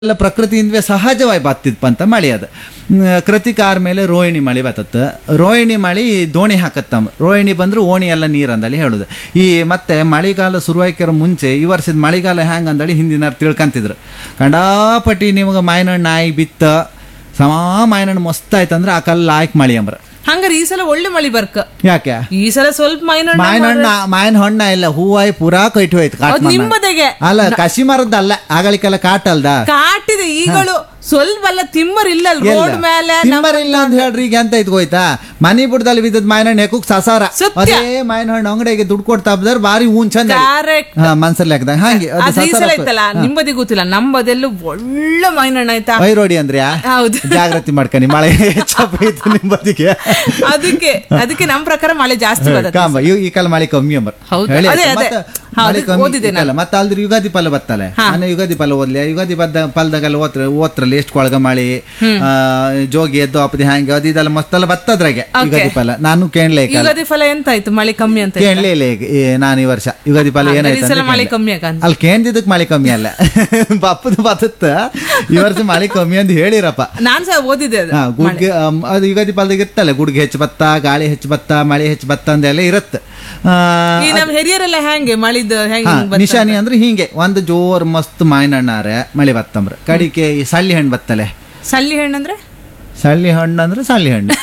ಎಲ್ಲ ಪ್ರಕೃತಿಯಿಂದವೇ ಸಹಜವಾಗಿ ಬತ್ತಿದ್ಪ ಅಂತ ಮಳೆ ಅದು ಹ್ಮ್, ಕೃತಿಕ ಮೇಲೆ ರೋಹಿಣಿ ಮಳೆ ಬತ್ತತ್ತ ರೋಹಿಣಿ ಮಳೆ ದೋಣಿ ಹಾಕತ್ತಮ್ಮ ರೋಹಿಣಿ ಬಂದ್ರೆ ಓಣಿ ಎಲ್ಲ ನೀರು ಅಂದಳಿ ಹೇಳುದು ಈ ಮತ್ತೆ ಮಳೆಗಾಲ ಶುರುವಾಯ್ಕಿರೋ ಮುಂಚೆ ಈ ವರ್ಷದ ಮಳೆಗಾಲ ಹ್ಯಾಂಗ ಅಂದಳಿ ಹಿಂದಿನ ತಿಳ್ಕಂತಿದ್ರು ಕಂಡಾಪಟ್ಟಿ ನಿಮ್ಗೆ ಮಾಯನಣ್ಣು ನಾಯಿ ಬಿತ್ತ ಸಮಾ ಮಾಯನಣ್ಣು ಮಸ್ತ್ ಆಯ್ತಂದ್ರೆ ಆ ಕಲ್ಲು ಆಯ್ಕೆ ಮಳಿ ಅಂಬ್ರ ಹಂಗಾರೆ ಈ ಸಲ ಒಳ್ಳೆ ಮಳಿ ಬರ್ಕ ಯಾಕೆ ಈ ಸಲ ಸ್ವಲ್ಪ ಮೈನ ಮಾಯನ ಹಣ್ಣ ಮಾಯನ ಹಣ್ಣ ಇಲ್ಲ ಹೂವಾಯಿ ಪೂರಾ ಕೈಟು ಹೋಯ್ತು ಕಾಟ್ ಅದ್ ಮಣ್ಣು. ನಿಮ್ಮದೆಗೆ. ಅಲ್ಲ ಕಸಿ ಮರದ್ದಲ್ಲ ಆಗಳಿಗೆಲ್ಲ ಕಾಟಲ್ದ ಕಾಟಿದೆ ಈಗಳು ಸ್ವಲ್ಪ ಎಲ್ಲ ತಿಮ್ಮರ್ ಇಲ್ಲ ರೋಡ್ ಮೇಲೆ ನಮ್- ತಿಂಬರ್ ಇಲ್ಲ ಅಂತ ಹೇಳ್ರಿ ಈಗ ಎಂತ ಇದ್ ಹೋಯ್ತಾ ಮನಿ ಬುಡದಲ್ಲಿ ಬಿದ್ದದ್ ಮಾಯನ ಹಣ್ಣು ಹೆಕ್ಕುಕ್ ಸಸಾರ ಸತ್ಯ. ಅದೇ ಮಾಯನ ಹಣ್ಣು ಅಂಗಡಿಗೆ ದುಡ್ಡು ಕೊಡ್ತಾ ಬದ್ರ ಬಾರಿ ಹೂನ್ ಚಂದ Correct. ಮನ್ಸಲ್ಲಿ ಹಾಕ್ದಾಗ ಹಾಗೆ ಅದು ಅದ್ ಈ ಸಸಾರ ಸಲ ಐತಲ್ಲ ನಿಮ್ಮದಿ ಗೊತ್ತಿಲ್ಲ ನಮ್ಮದೆಲ್ಲ ಒಳ್ಳೆ ಮೈನಣ್ಣ ಆಯ್ತಾ ವೈರೋಡಿ ಅಂದ್ರೆ ಹೌದು. ಜಾಗೃತಿ ಮಾಡ್ಕನಿ ಮಳೆ ಹೆಚ್ಚಾಯ್ತು ನಿಮ್ ಬದಿಗೆ ಅದಕ್ಕೆ ಅದಕ್ಕೆ ನಮ್ ಪ್ರಕಾರ ಮಳೆ ಜಾಸ್ತಿ ಬರುತ್ತೆ ಕಾಂಬ ಈ- ಈ ಕಾಲ ಮಳೆ ಕಮ್ಮಿ ಅಂಬರ್ ಹೌದು. ಹೇಳಿ ಅದೇ, ಆಯ್ತು. ಅದೇ. ಮತ್ತೆ ಹಾ, ಮಳೆ ಅದಕ್ಕೆ ಕಮ್ಮಿ ಓದಿದೆ ಈ ಕಾಲ. ಮತ್ತೆ ಅಲ್ದ್ರ ಯುಗಾದಿ ಫಲ ಬತ್ತಲೆ ನಾನು ಯುಗಾದಿ ಫಲ ಓದ್ಲಿ ಯುಗಾದಿ ಬದ್ದ ಫಲದಾಗೆಲ್ಲ ಓತ್ರ ಓತ್ರಲ್ಲಿ ಎಷ್ಟು ಕೊಳಗ ಮಳಿ ಆ, ಜೋಗಿ ಎದ್ದು ಅಪದಿ ಹ್ಯಾಂಗೆ ಅದು ಇದೆಲ್ಲ ಮಸ್ತೆಲ್ಲ ಬತ್ತದ್ರಾಗೆ ಯುಗಾದಿ ಫಲ ನಾನು ಕೇಳಲೇ ಈ ಕಾಲ ಯುಗಾದಿ ಫಲ ಎಂತ ಆಯ್ತು ಮಳೆ ಕಮ್ಮಿ ಅಂತ ಕೇಳಲೇ ಇಲ್ಲ ಈಗ ಈ ನಾನು ಈ ವರ್ಷ ಯುಗಾದಿ ಫಲ ಈ ಏನಾಯ್ತು ಸಲ ಅಂತ ಮಳೆ ಕೇಳ್ದೆ. ಕಮ್ಮಿ ಆಗಂತ ಅಲ್ಲಿ ಕೇಂದಿದ್ದಕ್ಕೆ ಮಳೆ ಕಮ್ಮಿ ಅಲ್ಲ ಬಪ್ಪದ ಬತ್ತತ್ತ ಈ ವರ್ಷ ಮಳೆ ಕಮ್ಮಿ ಅಂತ ಹೇಳಿರಪ್ಪ ನಾನ್ ಸಹ ಓದಿದೆ ಅದು ಹಾ ಗುಡ್ಗೆ ಅಮ್, ಅದು ಯುಗಾದಿ ಫಲದಾಗ ಇರ್ತಲ್ಲ ಗುಡ್ಗೆ ಹೆಚ್ಚು ಬತ್ತ ಗಾಳಿ ಹೆಚ್ಚು ಬತ್ತ ಮಳೆ ಹೆಚ್ಚು ಬತ್ತ ಅಂದೆಲ್ಲ ಇರುತ್ತೆ ಆ, ಈ ನಮ್ ಹಿರಿಯರೆಲ್ಲ ಹೆಂಗೆ ಮಳಿದ್ ಹೆಂಗ್ ಹಾ, ಹಿಂಗ್ ಬರ್ತದೆ? ನಿಶಾನಿ ಅಂದ್ರೆ ಹಿಂಗೆ ಒಂದು ಜೋರ್ ಮಸ್ತ್ ಮಾವಿನ ಹಣ್ಣಾರೆ ಮಳೆ ಬತ್ತಂಬ್ರ ಕಡಿಕೆ ಈ ಸಳ್ಳಿ ಹಣ್ಣು ಬತ್ತಲೆ ಸಳ್ಳಿ ಹಣ್ಣಂದ್ರೆ ಸಳ್ಳಿ ಹಣ್ಣು ಅಂದ್ರೆ ಸಳ್ಳಿ ಹಣ್ಣು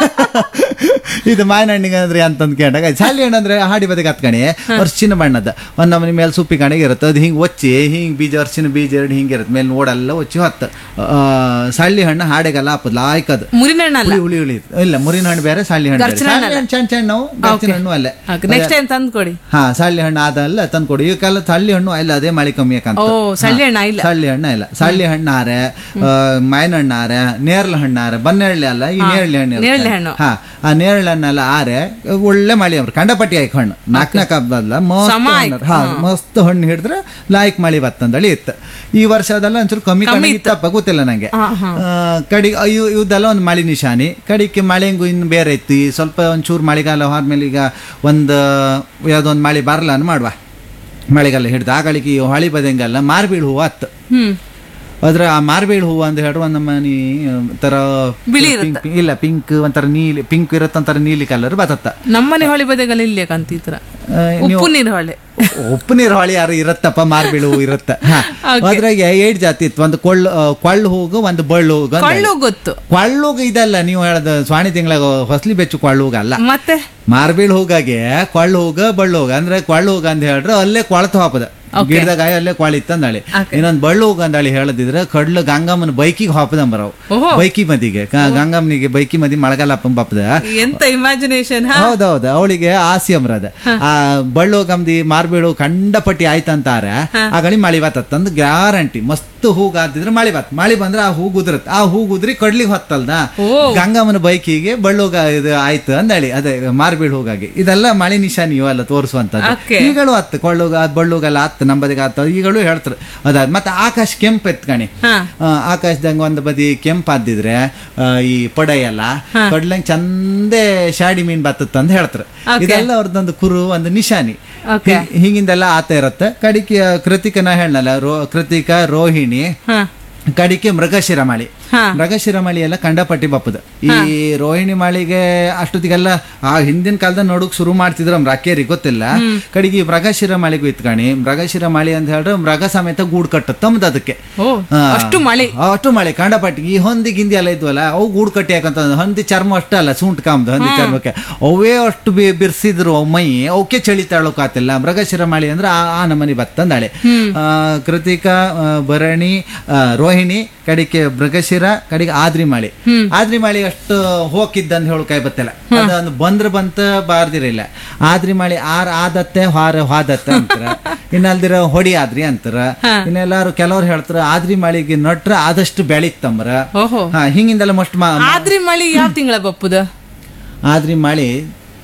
ಇದು ಮಾವಿನ ಹಣ್ಣಿಗೆ ಅಂದ್ರೆ ಅಂತಂದ್ ಕೇಳಾಗ ಸಳ್ಳಿ ಹಣ್ಣು ಅಂದ್ರೆ ಹಾಡಿ ಬದಿಗೆ ಹತ್ಕಣಿ ಅರ್ಶಿನ ಬಣ್ಣದ ಒಂದ್ ನಮ್ಮನೆ ಮೇಲೆ ಸುಪ್ಪಿ ಕಣಗೆ ಇರುತ್ತೆ ಅದು ಹಿಂಗೆ ಒಚ್ಚಿ ಹಿಂಗೆ ಬೀಜ ಅರ್ಶಿನ ಬೀಜ ಎರಡು ಹಿಂಗೆ ಇರುತ್ತೆ ಮೇಲೆ ನೋಡೆಲ್ಲ ಒಚ್ಚಿ ಹೊತ್ತು ಆ, ಸಳ್ಳಿ ಹಣ್ಣು ಹಾಡೆಗೆಲ್ಲ ಹಾಪದ್ ಲಾಯ್ಕ್ ಅದು ಮುರಿನ ಹಣ್ಣ ಅಲ್ಲ ಹುಳಿ ಹುಳಿ ಹುಳಿ ಇಲ್ಲ ಮುರಿನ ಹಣ್ಣು ಬೇರೆ ಸಳ್ಳಿ ಹಣ್ಣು ಬೇರೆ. ಗರ್ಚಿನ ಸಳ್ಳಿ ಹಣ್ಣಲ್ಲ. ಹಣ್ಣು ಸಣ್ಣ ಸಣ್ಣ ಗರ್ಚಿನ ಹಣ್ಣು ಅಲ್ಲೇ ನೆಕ್ಸ್ಟ್ ಟೈಮ್ ತಂದು ಕೊಡಿ ಹಾ ಸಳ್ಳಿ ಹಣ್ಣು ಅದಲ್ಲ ತಂದ್ಕೊಡಿ ಈ ಕಾಲ ಸಳ್ಳಿ ಹಣ್ಣು ಇಲ್ಲ ಅದೇ ಮಳೆ ಕಮ್ಮಿ ಯಾಕಂತ ಓ ಸಳ್ಳಿ ಹಣ್ಣ ಇಲ್ಲ ಸಳ್ಳಿ ಹಣ್ಣ ಇಲ್ಲ ಸಳ್ಳಿ ಹಣ್ಣಾರೆ ಮಾವಿನ ಹಣ್ಣಾರೆ ನೇರಳೆ ಹಣ್ಣಾರೆ ಬನ್ನೇರಳೆ ಅಲ್ಲ ಈ ನೇರಳೆ ಹಣ್ಣು ಇರುತ್ತೆ. ನೇರಳೆ ಹಣ್ಣು. ಹಾ ಆ ನೇರಳೆ ಹಣ್ಣೆಲ್ಲ ಆರೆ ಒಳ್ಳೆ ಮಳಿ ಅವ್ರು ಕಂಡಪಟ್ಟಿ ಆಯ್ಕೆ ಹಣ್ಣು ನಾಲ್ಕು ನಾಲ್ಕು ಹಬ್ಬದಲ್ಲ ಮಸ್ತ್ ಸಮ ಹಣ್ಣು. ಹಾ ಮಸ್ತ್ ಹಣ್ಣು ಹಿಡಿದ್ರೆ ಲಾಯ್ಕ್ ಮಳಿ ಬತ್ತಂದಳಿ ಇತ್ತು ಈ ವರ್ಷ ಅದೆಲ್ಲ ಒಂಚೂರು ಕಮ್ಮಿ ಕಮ್ಮಿ ಇತ್ತಪ್ಪ ಗೊತ್ತಿಲ್ಲ ನಂಗೆ ಹಾ, ಹಾ. ಆ, ಕಡಿ ಇವ್ ಇವ್ದೆಲ್ಲ ಒಂದು ಮಳಿ ನಿಶಾನಿ ಕಡಿಗೆ ಮಳೆಂಗು ಇನ್ನು ಬೇರೆ ಇತ್ತು ಈ ಸ್ವಲ್ಪ ಒಂಚೂರು ಮಳೆಗಾಲ ಆದ್ಮೇಲೆ ಈಗ ಒಂದು ಯಾವುದೋ ಒಂದು ಮಳೆ ಬರಲ್ಲ ಅನ್ ಮಾಡುವ ಮಳೆಗಾಲ ಹಿಡ್ದು ಆಗಳಿಗೆ ಈ ಹೊಳಿ ಬದಂಗೆಲ್ಲ ಮಾರ್ಬೀಳ್ ಹೂವು ಹತ್ತು ಹ್ಮ್ ಅದ್ರ ಆ ಮಾರ್ಬೇಳ್ ಹೂವು ಅಂತ ಹೇಳಿ ಒಂದು ನಮ್ಮನಿ ತರ ಬಿಳಿ ಪಿಂಕ್ ಇಲ್ಲ ಪಿಂಕ್ ಒಂಥರ ನೀಲಿ ಪಿಂಕ್ ಇರುತ್ತೆ ಒಂಥರ ನೀಲಿ ಕಲರ್ ಬತ್ತತ್ತ ನಮ್ಮನೆ ಹೊಳಿ ಬದಿಗೆಲ್ಲ ಇಲ್ಲೇ ಕಂತಿತ್ರ ಆ, ನೀವು ಉಪ್ಪು ನೀರು ಹೊಳೆ ಉಪ್ಪು ನೀರು ಹೊಳಿ ಯಾರು ಇರತ್ತಪ್ಪ ಮಾರ್ಬೇಳು ಹೂ ಇರುತ್ತೆ ಅದ್ರಾಗೆ ಏಟ್ ಜಾತಿ ಇತ್ತು ಒಂದು ಕೊಳ್ಳು ಆ, ಕೊಳ್ಳು ಹೂಗು ಒಂದು ಬಳ್ಳು ಹೂಗು ಅಂತ ಹೇಳಿ. ಕೊಳ್ಳು ಗೊತ್ತು ಕೊಳ್ಳುಗ ಇದಲ್ಲ ನೀವು ಹೇಳದ ಸ್ವಾಣಿ ತಿಂಗಳಾಗ ಹೊಸ್ಲಿ ಬೆಚ್ಚು ಕೊಳ್ಳು ಹೂಗ ಅಲ್ಲ ಮತ್ತೆ ಮಾರ್ಬೇಳ್ ಹೂಗಾಗೆ ಕೊಳ್ಳು ಹೂಗ ಬಳ್ಳು ಹೂಗ ಅಂದ್ರೆ ಕೊಳ್ಳು ಹೂಗ ಅಂತ ಹೇಳ್ರೆ ಅಲ್ಲೇ ಕೊಳತು ಹಾಪದ ಗಿಡದಾಗ ಅಲ್ಲೇ ಕೊಳಿತ್ತು ಅಂದಾಳಿ ಇನ್ನೊಂದು ಬಳ್ಳು ಹೂಗ ಅಂದಾಳಿ ಹೇಳದಿದ್ರೆ ಕಡ್ಲು ಗಂಗಮ್ಮನ ಬೈಕಿಗೆ ಹಾಪದಂಬರವು ಓಹೋ. ಬೈಕಿ ಮದಿಗೆ ಗ- ಗಂಗಮ್ಮನಿಗೆ ಬೈಕಿ ಮದಿ ಮಳೆಗಾಲ ಅಪ್ಪನ್ ಬಾಪದ ಎಂತ ಇಮ್ಯಾಜಿನೇಷನ್ ಹೌದೌದು ಅವಳಿಗೆ ಆಸಿ ಅಂಬ್ರದ ಆ ಬಳ್ಳು ಗಮ್ದಿ ಮಾರ್ಬೇಳು ಕಂಡಪಟ್ಟಿ ಆಯ್ತಂತಾರೆ ಆ ಗಳಿ ಮಳಿ ಬತ್ತಂದ್ ಗ್ಯಾರಂಟಿ ಮಸ್ತ್ ಹೂಗಾದಿದ್ರೆ ಮಳಿ ಬತ್ ಮಳಿ ಬಂದ್ರೆ ಆ ಹೂ ಗುದ್ರತ್ ಆ ಹೂ ಗುದ್ರಿ ಕಡ್ಲಿಗೆ ಹೊತ್ತಲ್ದ ಗಂಗಮ್ಮನ ಬೈಕಿಗೆ ಬಳ್ಳುಗ ಇದು ಆಯ್ತು ಅಂದಳಿ ಅದೇ ಮಾರ್ಬೇಳು ಹೂಗಾಗಿ ಇದೆಲ್ಲ ಮಳಿ ನಿಶಾನಿ ಇವೆಲ್ಲ ತೋರಿಸುವಂತದ್ದು Okay. ಈಗಳು ಹತ್ತು ಕೊಳ್ಳುಗ ಬಳ್ಳುಗೆಲ್ಲ ಹತ್ತು ನಂಬದಿಗೆ ಹತ್ತು ಈಗಳು ಹೇಳ್ತಾರೆ ಅದಾದ ಮತ್ತೆ ಆಕಾಶ ಕೆಂಪು ಎತ್ಕಣಿ ಹಾ ಆ, ಆಕಾಶದಂಗ ಒಂದು ಬದಿ ಕೆಂಪಾದಿದ್ರೆ ಆ, ಈ ಪೊಡೆ ಎಲ್ಲ ಕಡ್ಲಂಗ್ ಚಂದೇ ಶಾಡಿ ಮೀನ್ ಬತ್ತತ್ತ ಅಂತ ಹೇಳ್ತಾರೆ ಇದೆಲ್ಲ ಅವ್ರದ್ದೊಂದು ಕುರು ಒಂದು ನಿಶಾನಿ Okay. ಹಿ- ಹಿಂಗಿಂದೆಲ್ಲ ಆತ ಇರುತ್ತೆ ಕಡಿಕೆ ಕೃತಿಕನ ಹೇಳಲ್ಲ ರೋ ಕೃತಿಕ ರೋಹಿಣಿ ಹಾ ಕಡಿಕೆ ಮೃಗಶಿರ ಮಳಿ ಹಾ. ಮೃಗಶಿರ ಮಳಿ ಎಲ್ಲ ಕಂಡಪಟ್ಟಿ ಬಪ್ಪದ ಈ ರೋಹಿಣಿ ಮಾಳಿಗೆ ಅಷ್ಟೊತ್ತಿಗೆಲ್ಲ ಆ ಹಿಂದಿನ ಕಾಲದ ನೋಡಕ್ ಶುರು ಮಾಡ್ತಿದ್ರು ನಮ್ ರಾಕೇರಿ ಗೊತ್ತಿಲ್ಲ ಕಡೆಗೆ ಈ ಮೃಗಶಿರ ಮಳಿಗೂ ಇತ್ಕಣಿ ಮೃಗಶಿರ ಮಳಿ ಅಂತ ಹೇಳಿದ್ರೆ ಮೃಗ ಸಮೇತ ಗೂಡ್ ಕಟ್ಟುತ್ತೆ ತಮ್ಮದು ಅದಕ್ಕೆ ಓ ಹಾ. ಅಷ್ಟು ಮಳೆ ಅಷ್ಟು ಮಳೆ ಕಂಡಪಟ್ಟಿ ಈ ಹೊಂದಿ ಗಿಂದಿ ಎಲ್ಲ ಇದ್ವಲ್ಲ ಅವು ಗೂಡು ಕಟ್ಟಿ ಯಾಕಂತ ಹೊಂದಿ ಚರ್ಮ ಅಷ್ಟೇ ಅಲ್ಲ ಸೂಂಟ್ ಕಾಮ್ದು ಹೊಂದಿ ಚರ್ಮಕ್ಕೆ ಅವೇ ಅಷ್ಟು ಬಿ- ಬಿರ್ಸಿದ್ರು ಅವ್ ಮೈ ಅವಕ್ಕೆ ಚಳಿ ತಾಳೋಕಾತಿಲ್ಲ ಮೃಗಶಿರ ಮಳಿ ಅಂದ್ರೆ ಆ ಆ ನಮನಿ ಬತ್ತಂದಾಳೆ ಆ, ಕೃತಿಕಾ ಆ, ಭರಣಿ ಆ, ರೋಹಿಣಿ ಕಡಿಕೆ ಮೃಗಶಿರ ಕಡೆಗೆ ಆದ್ರಿ ಮಳಿ ಆದ್ರಿ ಮಳಿ ಅಷ್ಟು ಹೋಗಿದ್ದಂತ ಹೇಳು ಕೈ ಬತ್ತಿಲ್ಲ ಅದೊಂದು ಬಂದ್ರ ಬಂತ ಬಾರ್ದಿರಿಲ್ಲ ಆದ್ರಿ ಮಳಿ ಆರ್ ಆದತ್ತೆ ಹಾರ ಹಾದತ್ತೆ ಅಂತಾರ ಇನ್ನಲ್ದಿರ ಹೊಡಿ ಆದ್ರಿ ಅಂತಾರ ಇನ್ನೆಲ್ಲಾರು ಕೆಲವ್ರು ಹೇಳ್ತಾರ ಆದ್ರಿ ಮಳಿಗೆ ನಟ್ರ ಆದಷ್ಟು ಬೆಳಿತಂಬ್ರ ಓಹೋ ಹಾ ಹಿಂಗಿಂದೆಲ್ಲ ಮಸ್ಟ್ ಮಾ ಆದ್ರಿ ಮಳಿ ಯಾವ ತಿಂಗಳ ಬಪ್ಪುದ ಆದ್ರಿ ಮಳಿ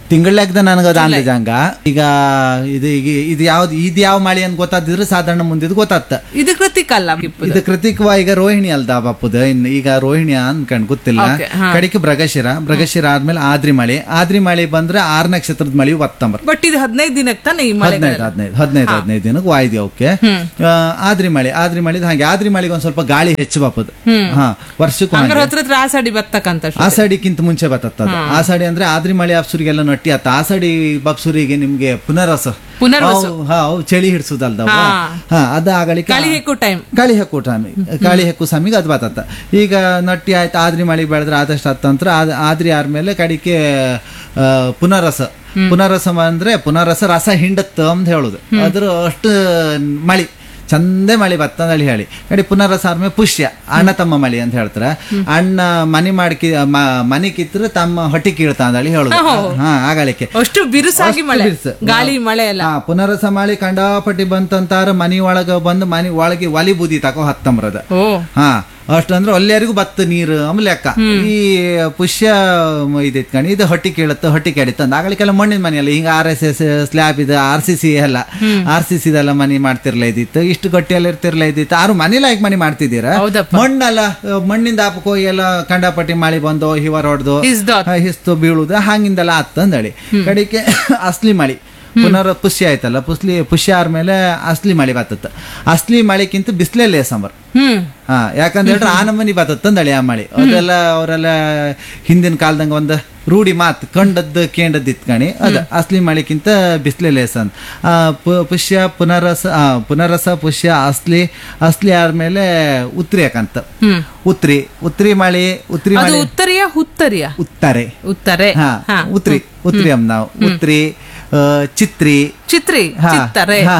ತಿಂಗಳ ಲೆಕ್ಕದ ನನಗದು ಅಂದಾಜಂಗ ಈಗ ಇದು ಈಗ ಇದು ಯಾವ್ದು ಇದು ಯಾವ ಮಳೆ ಅಂತ ಗೊತ್ತಾದಿದ್ರೆ ಸಾಧಾರಣ ಮುಂದಿದ್ ಗೊತ್ತಾಗ್ತ ಇದು ಕೃತಿಕ್ ಅಲ್ಲ ಇಪ್ಪುದು. ಇದು ಕೃತಿಕ್ವ ಈಗ ರೋಹಿಣಿ ಅಲ್ದ ಬಾಪುದ ಇನ್ನು ಈಗ ರೋಹಿಣಿ ಅನ್ಕಂಡ್ ಗೊತ್ತಿಲ್ಲ Okay, ಹಾ. ಕಡಿಕೆ ಮೃಗಶಿರ ಮೃಗಶಿರ ಆದ್ಮೇಲೆ ಆದ್ರಿ ಮಳೆ ಆದ್ರಿ ಮಳೆ ಬಂದ್ರೆ ಆರ್ ನಕ್ಷತ್ರದ ಮಳೆ ಬತ್ತಂಬರ್ ಬಟ್ ಇದು ಹದಿನೈದು ದಿನಕ್ಕೆ ತಾನೆ ಈ ಮಳೆ ಹದಿನೈದು ಹದಿನೈದು ಹದಿನೈದು ಹದಿನೈದು ದಿನಕ್ಕೆ ವಾಯ್ದೆ ಅವಕ್ಕೆ ಆದ್ರಿ ಮಳೆ ಆದ್ರಿ ಮಳೆ ಹಾಗೆ ಆದ್ರಿ ಮಳೆಗೆ ಒಂದ್ ಸ್ವಲ್ಪ ಗಾಳಿ ಹೆಚ್ಚು ಬಾಪದ ಹಾ ವರ್ಷಕ್ಕೂ ಹಂಗಾರೆ ಹಾಗೆ. ಹತ್ರ ಹತ್ರ ಆಸಾಡಿ ಬರ್ತಕ್ಕಂತ ಆಸಾಡಿಕ್ಕಿಂತ ಮುಂಚೆ ಬತ್ತದ ಆಸಾಡಿ ಅಂದ್ರೆ ಆದ್ರಿ ಮಳೆ ಅಪ್ಸುರಿಗೆಲ್ಲ ನಟ್ಟಿ ಆತ ಆಸಾಡಿ ಬಪ್ಸುರಿಗೆ ನಿಮ್ಗೆ ಪುನರಸ ಪುನರ್ವಸು. ಅವು- ಹಾ ಅವು ಚಳಿ ಹಿಡ್ಸುದಲ್ದವ ಹಾ. ಹಾ ಅದ ಆಗಲಿಕ್ಕೆ ಗಾಳಿ ಹೆಕ್ಕು ಟೈಮ್ ಕಾಳಿ ಹೆಕ್ಕು ಟೈಮ್ ಕಾಳಿ ಹೆಕ್ಕು ಸಮೀಗ ಅದು ಬತ್ತತ್ತ ಈಗ ನಟ್ಟಿ ಆಯ್ತು ಆದ್ರಿ ಮಳೆ ಬೆಳೆದ್ರೆ ಆದಷ್ಟು ಹತ್ತಂತ್ರ ಆದ್- ಆದ್ರಿ ಆದ್ಮೇಲೆ ಕಡಿಕೆ ಆ, ಪುನರಸ ಪುನರಸ ಅಂದ್ರೆ ಪುನರಸ ರಸ ಹಿಂಡತ್ತ ಅಂತ ಹೇಳುದು ಅದ್ರ ಅಷ್ಟು ಮಳಿ ಚಂದೆ ಮಳಿ ಬತ್ತ ಅಂತ ಹೇಳಿ ಹೇಳಿ ಕಡೆ ಪುನರಸ ಆದ್ಮೇಲೆ ಪುಷ್ಯ ಅಣ್ಣ ತಮ್ಮ ಮಳಿ ಅಂತ ಹೇಳ್ತಾರೆ ಅಣ್ಣ ಮನಿ ಮಾಡ್ಕಿ ಮ- ಮನಿ ಕಿತ್ರ ತಮ್ಮ ಹೊಟ್ಟಿ ಕೀಳ್ತಾ ಅಂತ ಹೇಳಿ ಹೇಳುದು ಹಾ ಆಗಲಿಕ್ಕೆ ಅಷ್ಟು ಬಿರುಸಾಗಿ ಅಷ್ಟು ಮಳೆ ಬಿರುಸು. ಗಾಳಿ ಮಳೆ ಎಲ್ಲ ಹಾ ಪುನರಸ ಮಳಿ ಕಂಡಾಪಟ್ಟಿ ಬಂತಂತಾರ ಮನಿ ಒಳಗ ಬಂದು ಮನಿ ಒಳಗೆ ಒಲಿ ಬೂದಿ ತಕೋ ಹತ್ತಂಬ್ರದ ಓ ಹಾ ಅಷ್ಟಂದ್ರೆ ಅಲ್ಲೆರಿಗೂ ಬತ್ತ ನೀರು ಆಮೇಲೆ ಲೆಕ್ಕ ಈ ಪುಷ್ಯ ಇದೈತ್ ಕಣಿ ಇದು ಹೊಟ್ಟಿ ಕೇಳುತ್ತೆ ಹೊಟ್ಟಿ ಕೆಡಿತ್ತು ಅಂದ ಆಗಲಿಕ್ಕೆಲ್ಲ ಮಣ್ಣಿನ ಮನೆಯಲ್ಲ ಹಿಂಗ ಆರ್ ಎಸ್ ಎಸ್ ಸ್ಲ್ಯಾಬ್ ಇದೆ ಆರ್ ಸಿ ಸಿ ಎಲ್ಲ ಆರ್ ಸಿ ಸಿದೆಲ್ಲ ಮನಿ ಮಾಡ್ತಿರ್ಲ ಇದ್ದಿತ್ತು ಇಷ್ಟು ಗಟ್ಟಿಯಲ್ಲಿ ಇರ್ತಿರ್ಲ ಇದ್ದಿತ್ತು ಆರು ಮನಿ ಲೈಕ್ ಮನಿ ಮಾಡ್ತಿದ್ದೀರಾ ಹೌದಪ್ಪ. ಮಣ್ಣಲ್ಲ ಮಣ್ಣಿಂದ ಹಾಪಕ್ ಹೋಗಿ ಎಲ್ಲ ಕಂಡಾಪಟ್ಟಿ ಮಳಿ ಬಂದು ಹಿವರ ಹೊಡೆದು ಹಿಸ್ದು ಹಿಸ್ತು ಬೀಳುದು ಹಂಗಿಂದೆಲ್ಲ ಆತ್ತಂದಳಿ ಕಡೆಗೆ ಅಸ್ಲಿ ಮಳಿ ಪುನರ್ ಪುಷ್ಯ ಆಯ್ತಲ್ಲ ಪುಸ್ಲಿ ಪುಷ್ಯ ಆದ್ಮೇಲೆ ಅಸ್ಲಿ ಮಳಿ ಬತ್ತತ್ತ ಅಸ್ಲಿ ಮಳಿಕ್ಕಿಂತ ಬಿಸ್ಲೇ ಲೇಸಂಬರ್ ಹ್ಮ್ ಹಾ ಯಾಕಂತ ಹೇಳಿದ್ರೆ ಆ ನಮನಿ ಬತ್ತಂದಳಿ ಆ ಮಳಿ ಅದೆಲ್ಲ ಅವರೆಲ್ಲ ಹಿಂದಿನ ಕಾಲದಂಗ ಒಂದು ರೂಢಿ ಮಾತು ಕಂಡದ್ದು ಕೇಂಡದ್ದು ಇತ್ಕಣಿ ಅದ ಅಸ್ಲಿ ಮಳಿಕ್ಕಿಂತ ಬಿಸ್ಲೆ ಲೇಸನ್ ಆ ಪು- ಪುಷ್ಯ ಪುನರಸ ಆ, ಪುನರಸ ಪುಷ್ಯ ಅಸ್ಲಿ ಅಸ್ಲಿ ಆದ್ಮೇಲೆ ಉತ್ರಿ ಯಾಕಂತ ಹ್ಮ್ ಉತ್ರಿ ಉತ್ರಿ ಮಳಿ ಉತ್ರಿ ಅದು ಮಳಿ ಉತ್ತರಿಯ ಹುತ್ತರಿಯ ಉತ್ತರೆ ಉತ್ತರೆ ಹಾ ಹಾ ಉತ್ರಿ ಉತ್ರಿ ಅಮ್ ನಾವು ಉತ್ರಿ ಆ, ಚಿತ್ರಿ ಚಿತ್ರಿ ಹಾ, ಚಿತ್ತರೆ ಹಾ,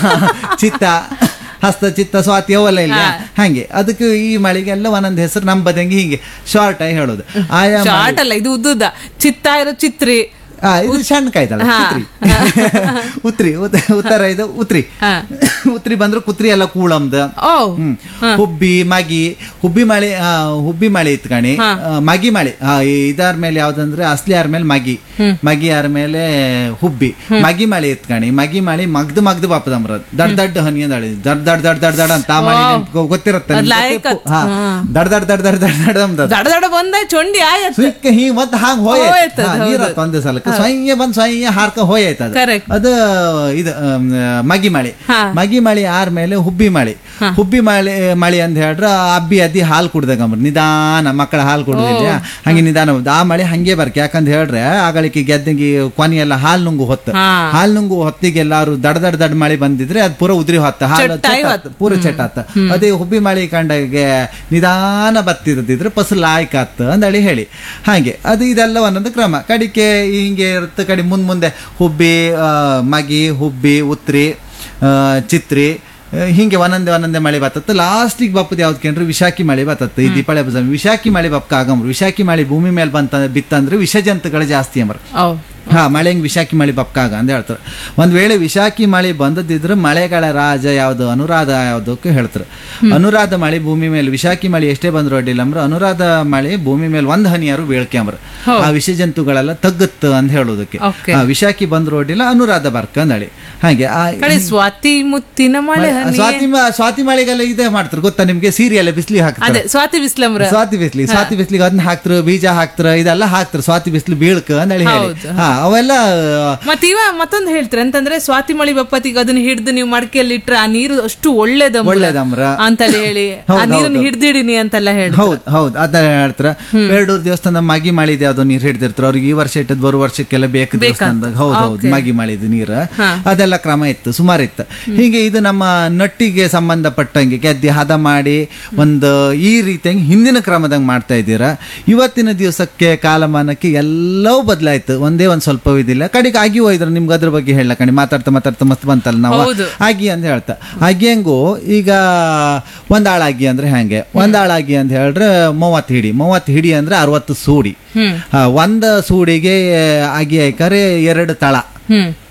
ಚಿತ್ತ ಹಸ್ತ ಚಿತ್ತ ಸ್ವಾತಿ ಅವೆಲ್ಲ ಇಲ್ಲ ಹಂಗೆ ಅದಕ್ಕೆ ಈ ಮಳಿಗೆಲ್ಲ ಒಂದೊಂದು ಹೆಸರು ನಮ್ಮ ಬದಂಗೆ ಹಿಂಗೆ ಶಾರ್ಟ್ ಆಗಿ ಹೇಳೋದು ಆಯಾ ಮಳಿ- ಶಾರ್ಟ್ ಅಲ್ಲ ಇದು ಉದ್ದುದ ಚಿತ್ತ ಇರೋ ಚಿತ್ರಿ ಆ, ಇದು ಸಣ್ಣ ಕಾಯ್ತಲ್ಲ ಹಾ. ಉತ್ರಿ ಉತ್ರಿ ಉತ್- ಉತ್ತರ ಇದು ಉತ್ರಿ ಹಾ. ಉತ್ರಿ ಬಂದ್ರೆ ಕುತ್ರಿ ಎಲ್ಲ ಕೂಳಮ್ದ ಓ ಹ್ಮ್ ಹುಬ್ಬಿ ಮಗಿ ಹುಬ್ಬಿ ಮಳೆ ಆ, ಹುಬ್ಬಿ ಮಳೆ ಇತ್ಕಣಿ ಆ, ಮಗಿ ಮಳೆ ಆ, ಇದಾರ್ ಮೇಲೆ ಯಾವ್ದಂದ್ರೆ ಅಸ್ಲಿ ಆರ್ ಮೇಲೆ ಮಗಿ ಮಗಿ ಆರ್ ಮೇಲೆ ಹುಬ್ಬಿ ಮಗಿ ಮಳೆ ಇತ್ಕಣಿ ಮಗಿ ಮಳೆ ಮಗ್ದು ಮಗ್ದು ಬಾಪದಮ್ರ ದಡ್ ದಡ್ ಹನಿ ಅಂದಳಿ ದಡ್ ದಡ್ ದಡ್ ದಡ್ ದಡ್ ಅಂತ ಆ ಮಳೆ ನಿಮ್ಗ್ ಗೊತ್ತಿರುತ್ತೆ ಅದ್ ನಿಮ್ಗ್ ಲಾಯಕ್ ಗೊತ್ತಿಪ್ಪು. ಹಾ ದಡ್ ದಡ್ ದಡ್ ದಡ್ ದಡ್ ದಡ್ ಅಂದ ದಡ ದಡ ಬಂದ ಚೊಂಡಿ ಆಯತ್ ಸುಯ್ಕ ಹೀ ಮತ್ ಹಾಂಗ್ ಹೋಯ್ ಹೋಯ್ತದ, ಹೌದು. ನೀರ ಒಂದೇ ಸಲಕ್ಕೆ ಸ್ವಯ್ಯ ಬಂದ್ ಸ್ವಯ್ಯ ಹಾರ್ಕ ಹೋಯ್ತ ಅದು Correct. ಅದು ಇದು ಆಮ್, ಮಗಿ ಮಳಿ ಹಾ. ಮಗಿ ಮಳಿ ಆದ್ಮೇಲೆ ಹುಬ್ಬಿ ಮಳಿ ಹುಬ್ಬಿ ಮಳಿ ಮಳಿ ಅಂತ ಹೇಳ್ರ ಅಬ್ಬಿ ಅದ್ದಿ ಹಾಲು ಕುಡ್ದಾಗಂಬ್ರ ನಿಧಾನ ಮಕ್ಕಳ ಹಾಲು ಕುಡ್ದಿಲ್ಲ ಹಂಗೆ ನಿಧಾನ ಹೋಗ್ದು. ಆ ಮಳಿ ಹಂಗೆ ಬರ್ಕೆ ಯಾಕಂತ ಹೇಳ್ರೆ ಆಗಳಿಕೆ ಗೆದ್ದಂಗಿ ಕೊನೆಯೆಲ್ಲ ಹಾಲು ನುಂಗು ಹೊತ್ತು ಹಾ. ಹಾಲು ನುಂಗು ಹೊತ್ತಿಗೆ ಎಲ್ಲಾರು ದಡ ದಡ ದಡ ಮಳಿ ಬಂದಿದ್ರೆ ಅದು ಪೂರ ಉದ್ರಿ ಹೊತ್ತ ಹಾಲು ಚಟ್ಟ ಚಟ್ಟ ಇವತ್ತು. ಆತ್, ಪೂರ ಚಟ ಆತ ಅದೇ ಹುಬ್ಬಿ ಮಳಿ ಕಂಡಾಗೆ ನಿಧಾನ ಬತ್ತಿರದಿದ್ರೆ ಫಸಲ್ ಆಯ್ಕಾತ್ ಅಂದಳಿ ಹೇಳಿ ಹಾಗೆ ಅದು ಇದೆಲ್ಲ ಒಂದೊಂದು ಕ್ರಮ ಕಡಿಕೆ ಹಿಂಗೆ ಇರುತ್ತೆ ಕಡಿ ಮುಂದ್ ಮುಂದೆ ಹುಬ್ಬಿ ಆ, ಮಗಿ ಹುಬ್ಬಿ ಉತ್ರಿ ಆ, ಚಿತ್ರಿ ಆ, ಹಿಂಗೆ ಒಂದೊಂದೇ ಒಂದೊಂದೇ ಮಳೆ ಬತ್ತತ್ತ ಲಾಸ್ಟಿಗೆ ಬಪ್ಪದ ಯಾವ್ದು ಕೇಂದ್ರ ವಿಶಾಖಿ ಮಳೆ ಬತ್ತತ್ತ ಈ ದೀಪಾವಳಿ ಹಬ್ಬದ ಸಮಯ ವಿಶಾಖಿ ಮಳೆ ಬಪ್ಪ ಆಗಂಬ್ರು ವಿಶಾಖಿ ಮಳೆ ಭೂಮಿ ಮೇಲೆ ಬಂತ ಬಿತ್ತಂದ್ರೆ ವಿಷಜಂತುಗಳು ಜಾಸ್ತಿ ಅಂಬ್ರ ಓ ಹಾ ಮಳೆ ಹೆಂಗ್ ವಿಶಾಖಿ ಮಳೆ ಬಪ್ಕಾಗ ಅಂತ ಹೇಳ್ತಾರೆ ಒಂದ್ ವೇಳೆ ವಿಶಾಖಿ ಮಳೆ ಬಂದದಿದ್ರೆ ಮಳೆಗಳ ರಾಜ ಯಾವ್ದು ಅನುರಾಧ ಯಾವ್ದಕ್ಕೆ ಹೇಳ್ತಾರೆ ಅನುರಾಧ ಮಳೆ ಭೂಮಿ ಮೇಲೆ ವಿಶಾಖಿ ಮಳೆ ಎಷ್ಟೇ ಬಂದ್ರು ಅಡ್ಡಿಲ್ಲ ಅಂದ್ರ ಅನುರಾಧ ಮಳೆ ಭೂಮಿ ಮೇಲೆ ಒಂದ್ ಹನಿಯಾರು ಬೀಳ್ಕ್ಯಾಂಬ್ರ ಆ ವಿಷ ಜಂತುಗಳೆಲ್ಲ ತಗ್ಗುತ್ತ ಅಂತ ಹೇಳೋದಕ್ಕೆ Okay. ಆ ವಿಶಾಖಿ ಬಂದ್ರು ಅಡ್ಡಿಲ್ಲ ಅನುರಾಧ ಬರ್ಕಂದಳಿ ಹಾಗೆ ಆ ಕಡೆ ಸ್ವಾತಿ ಮುತ್ತಿನ ಮಳೆ ಹನಿ ಸ್ವಾತಿ ಮ- ಸ್ವಾತಿ ಮಳೆಗೆಲ್ಲ ಇದೇ ಮಾಡ್ತಾರೆ ಗೊತ್ತಾ ನಿಮ್ಗೆ ಸೀರಿಯಲ್ ಬಿಸ್ಲಿ ಹಾಕ್ತಾರೆ ಅದೇ ಸ್ವಾತಿ ಬಿಸ್ಲಮ್ರ ಸ್ವಾತಿ ಬಿಸ್ಲಿ ಸ್ವಾತಿ ಬಿಸ್ಲಿಗೆ ಅದನ್ನ ಹಾಕ್ತಾರೆ ಬೀಜ ಹಾಕ್ತಾರೆ ಇದೆಲ್ಲ ಹಾಕ್ತಾರೆ ಸ್ವಾತಿ ಬಿಸ್ಲು ಬೀಳ್ಕ ಅಂದೇಳಿ ಹೇಳಿ ಹೌದು. ಹಾ ಅವೆಲ್ಲ ಮತ್ ಇವ ಮತ್ತೊಂದು ಹೇಳ್ತಾರೆ ಅಂತಂದ್ರೆ ಸ್ವಾತಿ ಮಳಿ ಬಪ್ಪತ್ತಿಗೆ ಅದನ್ನ ಹಿಡ್ದು ನೀವು ಮಡಿಕೆಯಲ್ಲಿ ಇಟ್ರೆ ಆ ನೀರು ಅಷ್ಟು ಒಳ್ಳೇದ ಒಳ್ಳೇದಮ್ರ. ಅಂತೇಳಿ ಹೇಳಿ ಆ ಹೌದು, ನೀರನ್ನು ಹೌದು. ಹಿಡ್ದಿಡಿನಿ ಅಂತೆಲ್ಲ ಹೇಳಿ ಹೌದ್ ಹೌದ್ ಅದನ್ನ ಹೇಳ್ತಾರ ಬೇಡೂರ್ ದೇವಸ್ಥಾನ ಮಗಿ ಮಾಡಿದೆ ಅದು ನೀರ್ ಹಿಡ್ದಿರ್ತಾರ ಅವ್ರಿಗೆ ಈ ವರ್ಷ ಇಟ್ಟದ್ ಬರೋ ವರ್ಷಕ್ಕೆಲ್ಲ ಬೇಕು ದೇವಸ್ಥಾನದಾಗ ಹೌದ್ ಹೌದ್ ಮಗಿ ಮಾಡಿದ ನೀರ್ ಅದೆಲ್ಲ ಕ್ರಮ ಇತ್ತು ಸುಮಾರು ಇತ್ತು ಹೀಗೆ ಇದು ನಮ್ಮ ನಟ್ಟಿಗೆ ಸಂಬಂಧಪಟ್ಟಂಗೆ ಗೆದ್ದಿ ಹದ ಮಾಡಿ ಒಂದು ಈ ರೀತಿಯಾಗಿ ಹಿಂದಿನ ಕ್ರಮದಂಗ್ ಮಾಡ್ತಾ ಇದ್ದೀರಾ ಇವತ್ತಿನ ದಿವಸಕ್ಕೆ ಕಾಲಮಾನಕ್ಕೆ ಎಲ್ಲವೂ ಬದಲಾಯ್ತು ಒಂದೇ ಒಂದ್ ಸ್ವಲ್ಪ ಇದಿಲ್ಲ ಕಡೆಗೆ ಆಗಿ ಹೋಯ್ದ್ರ ನಿಮ್ಗೆ ಅದ್ರ ಬಗ್ಗೆ ಹೇಳ ಕಣಿ ಮಾತಾಡ್ತಾ ಮಾತಾಡ್ತಾ ಮಸ್ತ್ ಬಂತಲ್ಲ ನಾವು ಹೌದು. ಆಗಿ ಅಂತ ಹೇಳ್ತಾ ಅಗ್ಯಂಗು ಈಗ ಒಂದ್ ಆಳಾಗಿ ಅಂದ್ರೆ ಹೆಂಗೆ ಒಂದ್ ಆಳಾಗಿ ಅಂತ ಹೇಳಿದ್ರೆ ಮೂವತ್ತು ಹಿಡಿ ಮೂವತ್ತು ಹಿಡಿ ಅಂದ್ರೆ ಅರವತ್ತು ಸೂಡಿ ಹ್ಮ್ ಆ, ಒಂದ್ ಸೂಡಿಗೆ ಅಗಿ ಹಾಕರೆ ಎರಡು ತಳ ಹ್ಮ್